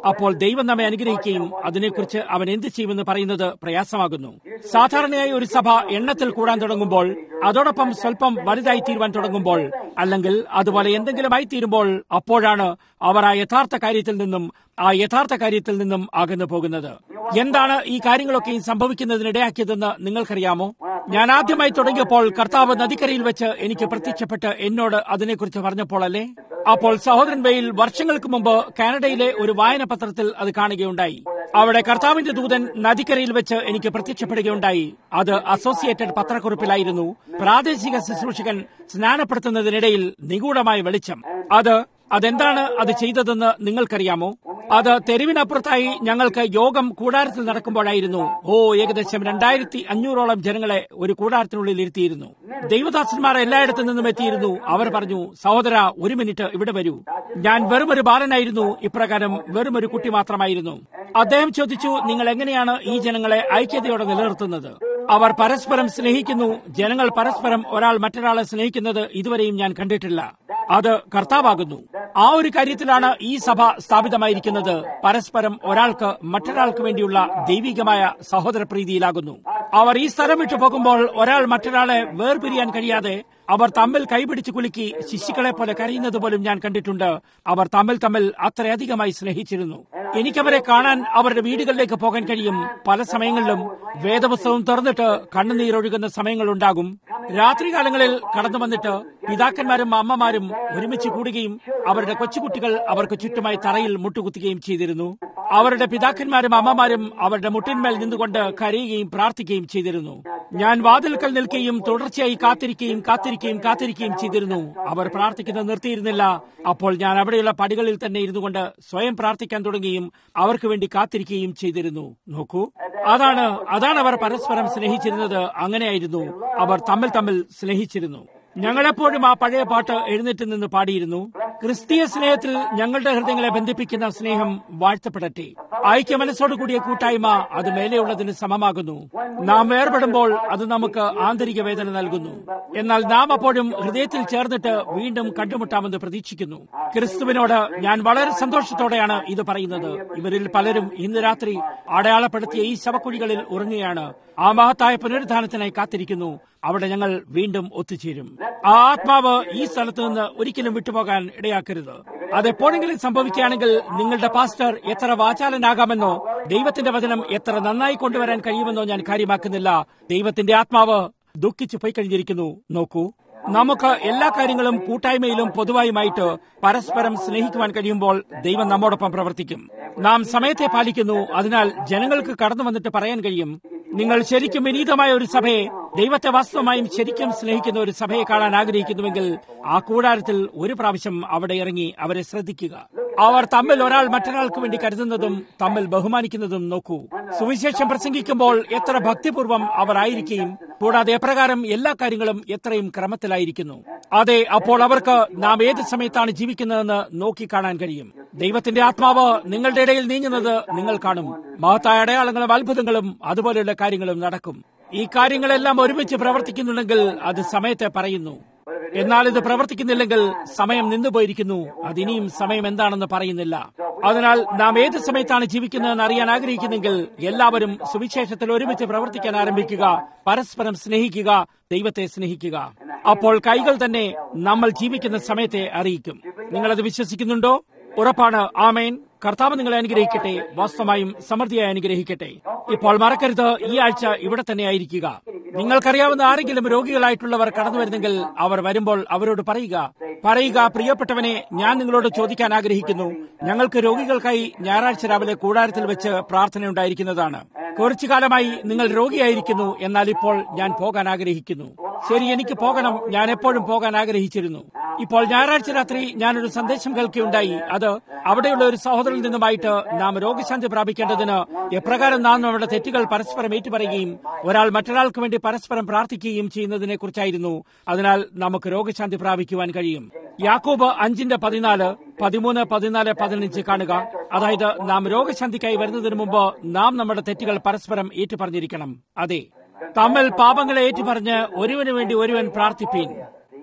അപ്പോൾ ദൈവം നമ്മെ അനുഗ്രഹിക്കുകയും അതിനെക്കുറിച്ച് അവൻ എന്ത് ചെയ്യുമെന്ന് പറയുന്നത് പ്രയാസമാകുന്നു സാധാരണയായി ഒരു സഭ എണ്ണത്തിൽ കൂടാൻ തുടങ്ങുമ്പോൾ അതോടൊപ്പം സ്വല്പം വലുതായി തീരുവാൻ തുടങ്ങുമ്പോൾ അല്ലെങ്കിൽ അതുപോലെ എന്തെങ്കിലും ആയി തീരുമ്പോൾ അപ്പോഴാണ് അവർ ആ യഥാർത്ഥ കാര്യത്തിൽ നിന്നും ആ യഥാർത്ഥ കാര്യത്തിൽ നിന്നും അകന്നു പോകുന്നത് എന്താണ് ഈ കാര്യങ്ങളൊക്കെയും സംഭവിക്കുന്നതിനിടയാക്കിയതെന്ന് നിങ്ങൾക്കറിയാമോ ഞാൻ ആദ്യമായി തുടങ്ങിയപ്പോൾ കർത്താവ് നദിക്കരയിൽ വെച്ച് എനിക്ക് പ്രത്യക്ഷപ്പെട്ട് എന്നോട് അതിനെക്കുറിച്ച് പറഞ്ഞപ്പോൾ അല്ലേ അപ്പോൾ സഹോദരൻ ബെയിൽ വർഷങ്ങൾക്ക് മുമ്പ് കാനഡയിലെ ഒരു വായന പത്രത്തിൽ അത് കാണുകയുണ്ടായി അവിടെ കർത്താവിന്റെ ദൂതൻ നദിക്കരയിൽ വെച്ച് എനിക്ക് പ്രത്യക്ഷപ്പെടുകയുണ്ടായി അത് അസോസിയേറ്റഡ് പത്രക്കുറിപ്പിലായിരുന്നു പ്രാദേശിക ശുശ്രൂഷകൻ സ്നാനപ്പെടുത്തുന്നതിനിടയിൽ നിഗൂഢമായ വെളിച്ചം അത് അതെന്താണ് അത് ചെയ്തതെന്ന് നിങ്ങൾക്കറിയാമോ അത് തെരുവിനപ്പുറത്തായി ഞങ്ങൾക്ക് യോഗം കൂടാരത്തിൽ നടക്കുമ്പോഴായിരുന്നു ഓ ഏകദേശം രണ്ടായിരത്തി അഞ്ഞൂറോളം ജനങ്ങളെ ഒരു കൂടാരത്തിനുള്ളിൽ ഇരുത്തിയിരുന്നു ദൈവദാസന്മാർ എല്ലായിടത്തു നിന്നും എത്തിയിരുന്നു അവർ പറഞ്ഞു സഹോദര ഒരു മിനിറ്റ് ഇവിടെ വരൂ ഞാൻ വെറുമൊരു ബാലനായിരുന്നു ഇപ്രകാരം വെറുമൊരു കുട്ടി മാത്രമായിരുന്നു അദ്ദേഹം ചോദിച്ചു നിങ്ങൾ എങ്ങനെയാണ് ഈ ജനങ്ങളെ ഐക്യതയോടെ നിലനിർത്തുന്നത് അവർ പരസ്പരം സ്നേഹിക്കുന്നു ജനങ്ങൾ പരസ്പരം ഒരാൾ മറ്റൊരാളെ സ്നേഹിക്കുന്നത് ഇതുവരെയും ഞാൻ കണ്ടിട്ടില്ല അത് കർത്താവാകുന്നു ആ ഒരു കാര്യത്തിലാണ് ഈ സഭ സ്ഥാപിതമായിരിക്കുന്നത് പരസ്പരം ഒരാൾക്ക് മറ്റൊരാൾക്ക് വേണ്ടിയുള്ള ദൈവികമായ സഹോദരപ്രീതിയിലാകുന്നു അവർ ഈ സ്ഥലം വിട്ടു പോകുമ്പോൾ ഒരാൾ മറ്റൊരാളെ വേർപിരിയാൻ കഴിയാതെ അവർ തമ്മിൽ കൈപിടിച്ച് കുലുക്കി ശിശുക്കളെ പോലെ കരയുന്നത് പോലും ഞാൻ കണ്ടിട്ടുണ്ട് അവർ തമ്മിൽ തമ്മിൽ അത്രയധികമായി സ്നേഹിച്ചിരുന്നു എനിക്കവരെ കാണാൻ അവരുടെ വീടുകളിലേക്ക് പോകാൻ കഴിയും പല സമയങ്ങളിലും വേദപുസ്തകം തുറന്നിട്ട് കണ്ണുനീരൊഴുകുന്ന സമയങ്ങളുണ്ടാകും രാത്രികാലങ്ങളിൽ കടന്നു വന്നിട്ട് പിതാക്കന്മാരും അമ്മമാരും ഒരുമിച്ച് കൂടുകയും അവരുടെ കൊച്ചുകുട്ടികൾ അവർക്ക് ചുറ്റുമായി തറയിൽ മുട്ടുകുത്തുകയും ചെയ്തിരുന്നു അവരുടെ പിതാക്കന്മാരും അമ്മമാരും അവരുടെ മുട്ടിന്മേൽ നിന്നുകൊണ്ട് കരയുകയും പ്രാർത്ഥിക്കുകയും ചെയ്തിരുന്നു ഞാൻ വാതിൽക്കൽ നിൽക്കുകയും തുടർച്ചയായി കാത്തിരിക്കുകയും കാത്തിരിക്കുകയും കാത്തിരിക്കുകയും ചെയ്തിരുന്നു അവർ പ്രാർത്ഥിക്കുന്നത് നിർത്തിയിരുന്നില്ല അപ്പോൾ ഞാൻ അവിടെയുള്ള പടികളിൽ തന്നെ ഇരുന്നുകൊണ്ട് സ്വയം പ്രാർത്ഥിക്കാൻ തുടങ്ങുകയും അവർക്ക് വേണ്ടി കാത്തിരിക്കുകയും ചെയ്തിരുന്നു നോക്കൂ അതാണ് അതാണ് അവർ പരസ്പരം സ്നേഹിച്ചിരുന്നത് അങ്ങനെയായിരുന്നു അവർ തമ്മിൽ തമ്മിൽ സ്നേഹിച്ചിരുന്നു ഞങ്ങളെപ്പോഴും ആ പഴയ പാട്ട് എഴുന്നേറ്റ് നിന്ന് പാടിയിരുന്നു ക്രിസ്തീയ സ്നേഹത്തിൽ ഞങ്ങളുടെ ഹൃദയങ്ങളെ ബന്ധിപ്പിക്കുന്ന സ്നേഹം വാഴ്ത്തപ്പെടട്ടെ ഐക്യ മനസ്സോടു കൂടിയ കൂട്ടായ്മ അത് മേലെയുള്ളതിന് സമമാകുന്നു നാം വേർപെടുമ്പോൾ അത് നമുക്ക് ആന്തരിക വേദന നൽകുന്നു എന്നാൽ നാം അപ്പോഴും ഹൃദയത്തിൽ ചേർന്നിട്ട് വീണ്ടും കണ്ടുമുട്ടാമെന്ന് പ്രതീക്ഷിക്കുന്നു ക്രിസ്തുവിനോട് ഞാൻ വളരെ സന്തോഷത്തോടെയാണ് ഇത് പറയുന്നത് ഇവരിൽ പലരും ഇന്ന് രാത്രി അടയാളപ്പെടുത്തിയ ഈ ശവക്കുഴികളിൽ ഉറങ്ങുകയാണ് ആ മഹത്തായ പുനരുദ്ധാനത്തിനായി കാത്തിരിക്കുന്നു അവിടെ ഞങ്ങൾ വീണ്ടും ഒത്തുചേരും ആ ആത്മാവ് ഈ സ്ഥലത്ത് നിന്ന് ഒരിക്കലും വിട്ടുപോകാൻ ഇടയാക്കരുത് അതെപ്പോഴെങ്കിലും സംഭവിക്കുകയാണെങ്കിൽ നിങ്ങളുടെ പാസ്റ്റർ എത്ര വാചാലനാകാമെന്നോ ദൈവത്തിന്റെ വചനം എത്ര നന്നായി കൊണ്ടുവരാൻ കഴിയുമെന്നോ ഞാൻ കാര്യമാക്കുന്നില്ല ദൈവത്തിന്റെ ആത്മാവ് ദുഃഖിച്ചു പോയി കഴിഞ്ഞിരിക്കുന്നു നോക്കൂ നമുക്ക് എല്ലാ കാര്യങ്ങളും കൂട്ടായ്മയിലും പൊതുവായുമായിട്ട് പരസ്പരം സ്നേഹിക്കുവാൻ കഴിയുമ്പോൾ ദൈവം നമ്മോടൊപ്പം പ്രവർത്തിക്കും നാം സമയത്തെ പാലിക്കുന്നു അതിനാൽ ജനങ്ങൾക്ക് കടന്നു വന്നിട്ട് പറയാൻ കഴിയും നിങ്ങൾ ശരിക്കും വിനീതമായ ഒരു സഭയെ ദൈവത്തെ വാസ്തവമായും ശരിക്കും സ്നേഹിക്കുന്ന ഒരു സഭയെ കാണാൻ ആഗ്രഹിക്കുന്നുവെങ്കിൽ ആ കൂടാരത്തിൽ ഒരു പ്രാവശ്യം അവിടെ ഇറങ്ങി അവരെ ശ്രദ്ധിക്കുക അവർ തമ്മിൽ ഒരാൾ മറ്റൊരാൾക്ക് വേണ്ടി കരുതുന്നതും തമ്മിൽ ബഹുമാനിക്കുന്നതും നോക്കൂ സുവിശേഷം പ്രസംഗിക്കുമ്പോൾ എത്ര ഭക്തിപൂർവ്വം അവർ ആയിരിക്കുകയും കൂടാതെ എപ്രകാരം എല്ലാ കാര്യങ്ങളും എത്രയും ക്രമത്തിലായിരിക്കുന്നു അതെ അപ്പോൾ അവർക്ക് നാം ഏത് സമയത്താണ് ജീവിക്കുന്നതെന്ന് നോക്കി കാണാൻ കഴിയും ദൈവത്തിന്റെ ആത്മാവ് നിങ്ങളുടെ ഇടയിൽ നീങ്ങുന്നത് നിങ്ങൾ കാണും മഹത്തായ അടയാളങ്ങളും അത്ഭുതങ്ങളും അതുപോലെയുള്ള കാര്യങ്ങളും നടക്കും ഈ കാര്യങ്ങളെല്ലാം ഒരുമിച്ച് പ്രവർത്തിക്കുന്നുണ്ടെങ്കിൽ അത് സമയത്തെ പറയുന്നു എന്നാൽ ഇത് പ്രവർത്തിക്കുന്നില്ലെങ്കിൽ സമയം നിന്നുപോയിരിക്കുന്നു അതിനിയും സമയം എന്താണെന്ന് പറയുന്നില്ല അതിനാൽ നാം ഏത് സമയത്താണ് ജീവിക്കുന്നതെന്ന് അറിയാൻ ആഗ്രഹിക്കുന്നെങ്കിൽ എല്ലാവരും സുവിശേഷത്തിൽ ഒരുമിച്ച് പ്രവർത്തിക്കാൻ ആരംഭിക്കുക പരസ്പരം സ്നേഹിക്കുക ദൈവത്തെ സ്നേഹിക്കുക അപ്പോൾ കൈകൾ തന്നെ നമ്മൾ ജീവിക്കുന്ന സമയത്തെ അറിയിക്കും നിങ്ങളത് വിശ്വസിക്കുന്നുണ്ടോ ഉറപ്പാണ് ആമേൻ കർത്താവ് നിങ്ങളെ അനുഗ്രഹിക്കട്ടെ വാസ്തവമായും സമൃദ്ധിയായി അനുഗ്രഹിക്കട്ടെ ഇപ്പോൾ മറക്കരുത് ഈ ആഴ്ച ഇവിടെ തന്നെ ആയിരിക്കുക നിങ്ങൾക്കറിയാവുന്ന ആരെങ്കിലും രോഗികളായിട്ടുള്ളവർ കടന്നു വരുന്നെങ്കിൽ അവർ വരുമ്പോൾ അവരോട് പറയുക പറയുക പ്രിയപ്പെട്ടവനെ ഞാൻ നിങ്ങളോട് ചോദിക്കാൻ ആഗ്രഹിക്കുന്നു ഞങ്ങൾക്ക് രോഗികൾക്കായി ഞായറാഴ്ച രാവിലെ കൂടാരത്തിൽ വെച്ച് പ്രാർത്ഥനയുണ്ടായിരിക്കുന്നതാണ് കുറച്ചു കാലമായി നിങ്ങൾ രോഗിയായിരിക്കുന്നു എന്നാൽ ഇപ്പോൾ ഞാൻ പോകാൻ ആഗ്രഹിക്കുന്നു ശരി എനിക്ക് പോകണം ഞാൻ എപ്പോഴും പോകാൻ ആഗ്രഹിച്ചിരുന്നു ഇപ്പോൾ ഞായറാഴ്ച രാത്രി ഞാനൊരു സന്ദേശം കേൾക്കുകയുണ്ടായി അത് അവിടെയുള്ള ഒരു സഹോദരനിൽ നിന്നുമായിട്ട് നാം രോഗശാന്തി പ്രാപിക്കേണ്ടതിന് എപ്രകാരം നാം നമ്മുടെ തെറ്റുകൾ പരസ്പരം ഏറ്റുപറയുകയും ഒരാൾ മറ്റൊരാൾക്ക് വേണ്ടി പരസ്പരം പ്രാർത്ഥിക്കുകയും ചെയ്യുന്നതിനെ കുറിച്ചായിരുന്നു അതിനാൽ നമുക്ക് രോഗശാന്തി പ്രാപിക്കുവാൻ കഴിയും യാക്കോബ് അഞ്ചിന്റെ പതിനാല് പതിമൂന്ന് പതിനാല് പതിനഞ്ച് കാണുക അതായത് നാം രോഗശാന്തിക്കായി വരുന്നതിന് മുമ്പ് നാം നമ്മുടെ തെറ്റുകൾ പരസ്പരം ഏറ്റുപറഞ്ഞിരിക്കണം അതെ തമ്മിൽ പാപങ്ങളെ ഏറ്റുപറഞ്ഞ് ഒരുവന് വേണ്ടി ഒരുവൻ പ്രാർത്ഥിപ്പീൻ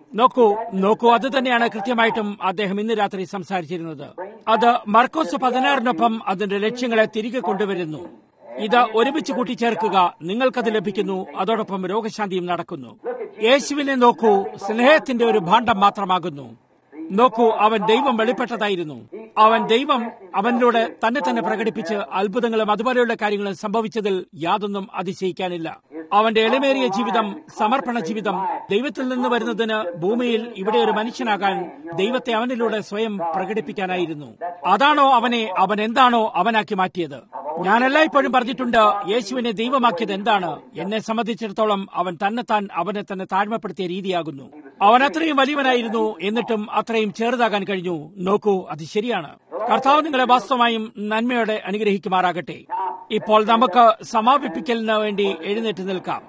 നോക്കൂ നോക്കൂ അത് തന്നെയാണ് കൃത്യമായിട്ടും അദ്ദേഹം ഇന്ന് രാത്രി സംസാരിച്ചിരുന്നത് അത് മർക്കോസ് പതിനാറിനൊപ്പം അതിന്റെ ലക്ഷ്യങ്ങളെ തിരികെ കൊണ്ടുവരുന്നു ഇത് ഒരുമിച്ച് കൂട്ടിച്ചേർക്കുക നിങ്ങൾക്കത് ലഭിക്കുന്നു അതോടൊപ്പം രോഗശാന്തിയും നടക്കുന്നു യേശുവിനെ നോക്കൂ സ്നേഹത്തിന്റെ ഒരു ഭാണ്ഡം മാത്രമാകുന്നു നോക്കൂ അവൻ ദൈവം വെളിപ്പെട്ടതായിരുന്നു അവൻ ദൈവം അവനിലൂടെ തന്നെ തന്നെ പ്രകടിപ്പിച്ച് അത്ഭുതങ്ങളും അതുപോലെയുള്ള കാര്യങ്ങളും സംഭവിച്ചതിൽ യാതൊന്നും അതിശയിക്കാനില്ല അവന്റെ എളിമേറിയ ജീവിതം സമർപ്പണ ജീവിതം ദൈവത്തിൽ നിന്ന് വരുന്നതിന് ഭൂമിയിൽ ഇവിടെ ഒരു മനുഷ്യനാകാൻ ദൈവത്തെ അവനിലൂടെ സ്വയം പ്രകടിപ്പിക്കാനായിരുന്നു അതാണോ അവനെ അവൻ എന്താണോ അവനാക്കി മാറ്റിയത് ഞാൻ എല്ലായ്പ്പോഴും പറഞ്ഞിട്ടുണ്ട് യേശുവിനെ ദൈവമാക്കിയത് എന്താണ് എന്നെ സംബന്ധിച്ചിടത്തോളം അവൻ തന്നെത്താൻ അവനെ തന്നെ താഴ്മപ്പെടുത്തിയ രീതിയാകുന്നു അവൻ അത്രയും വലിയവനായിരുന്നു എന്നിട്ടും അത്രയും ചെറുതാകാൻ കഴിഞ്ഞു നോക്കൂ അത് ശരിയാണ് കർത്താവ് നിങ്ങളെ വാസ്തവമായും നന്മയോടെ അനുഗ്രഹിക്കുമാറാകട്ടെ ഇപ്പോൾ നമുക്ക് സമാപിപ്പിക്കലിന് വേണ്ടി എഴുന്നേറ്റ് നിൽക്കാം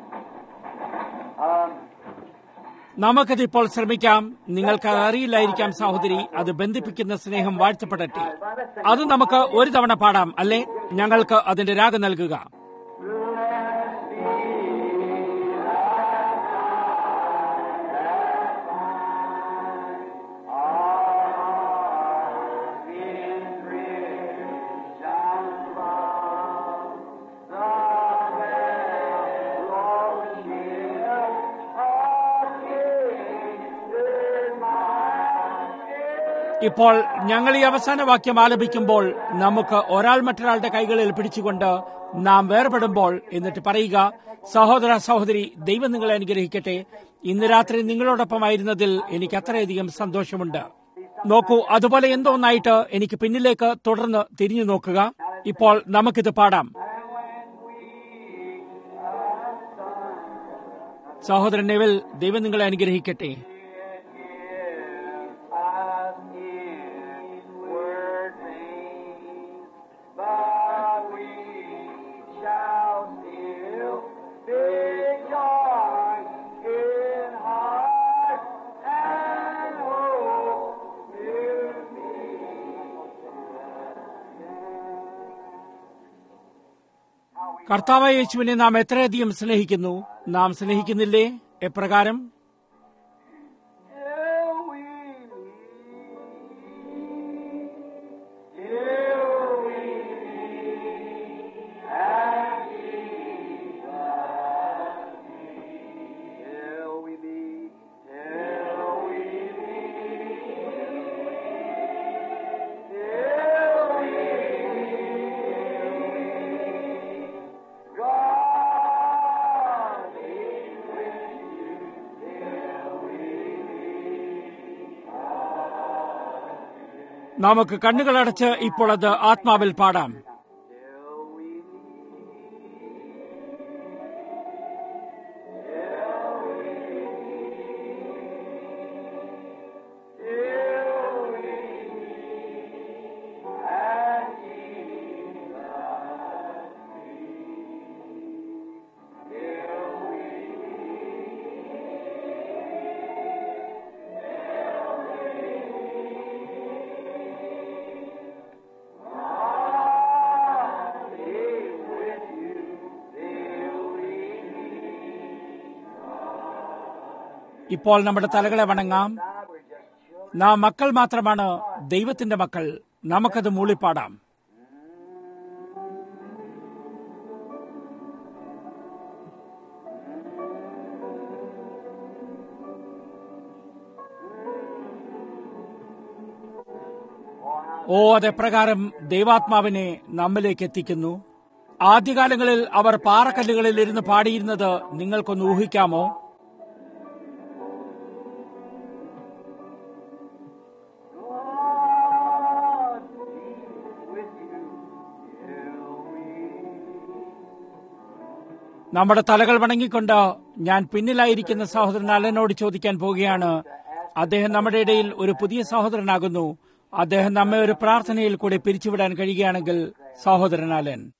നമുക്കത് ഇപ്പോൾ ശ്രമിക്കാം നിങ്ങൾക്ക് അറിയില്ലായിരിക്കാം സഹോദരി അത് ബന്ധിപ്പിക്കുന്ന സ്നേഹം വാഴ്ത്തപ്പെടട്ടെ അത് നമുക്ക് ഒരു തവണ പാടാം അല്ലേ ഞങ്ങൾക്ക് അതിന്റെ രാഗം നൽകുക ഇപ്പോൾ ഞങ്ങൾ ഈ അവസാന വാക്യം ആലപിക്കുമ്പോൾ നമുക്ക് ഒരാൾ മറ്റൊരാളുടെ കൈകളിൽ പിടിച്ചുകൊണ്ട് നാം വേർപെടുമ്പോൾ എന്നിട്ട് പറയുക സഹോദര സഹോദരി ദൈവം നിങ്ങളെ അനുഗ്രഹിക്കട്ടെ ഇന്ന് രാത്രി നിങ്ങളോടൊപ്പമായിരുന്നതിൽ എനിക്ക് അത്രയധികം സന്തോഷമുണ്ട് നോക്കൂ അതുപോലെ എന്തോ ഒന്നായിട്ട് എനിക്ക് പിന്നിലേക്ക് തുടർന്ന് തിരിഞ്ഞു നോക്കുക ഇപ്പോൾ നമുക്കിത് പാടാം സഹോദരൻ നെവിൽ ദൈവം നിങ്ങളെ അനുഗ്രഹിക്കട്ടെ കർത്താവായ യേശുവിനെ നാം എത്രയധികം സ്നേഹിക്കുന്നു നാം സ്നേഹിക്കുന്നില്ലേ എപ്രകാരം നമുക്ക് കണ്ണുകളടച്ച് ഇപ്പോൾ അത് ആത്മാവിൽ പാടാം ഇപ്പോൾ നമ്മുടെ തലകളെ വണങ്ങാം നാം മക്കൾ മാത്രമാണ് ദൈവത്തിന്റെ മക്കൾ നമുക്കത് മൂളിപ്പാടാം ഓ അതെപ്രകാരം ദൈവാത്മാവിനെ നമ്മിലേക്ക് എത്തിക്കുന്നു ആദ്യകാലങ്ങളിൽ അവർ പാറക്കല്ലുകളിൽ ഇരുന്ന് പാടിയിരുന്നത് നിങ്ങൾക്കൊന്ന് ഊഹിക്കാമോ നമ്മുടെ തലകൾ വണങ്ങിക്കൊണ്ട് ഞാൻ പിന്നിലായിരിക്കുന്ന സഹോദരൻ അലനോട് ചോദിക്കാൻ പോവുകയാണ് അദ്ദേഹം നമ്മുടെ ഇടയിൽ ഒരു പുതിയ സഹോദരനാകുന്നു അദ്ദേഹം നമ്മെ ഒരു പ്രാർത്ഥനയിൽ കൂടി പിരിച്ചുവിടാൻ കഴിയുകയാണെങ്കിൽ സഹോദരൻ അലൻ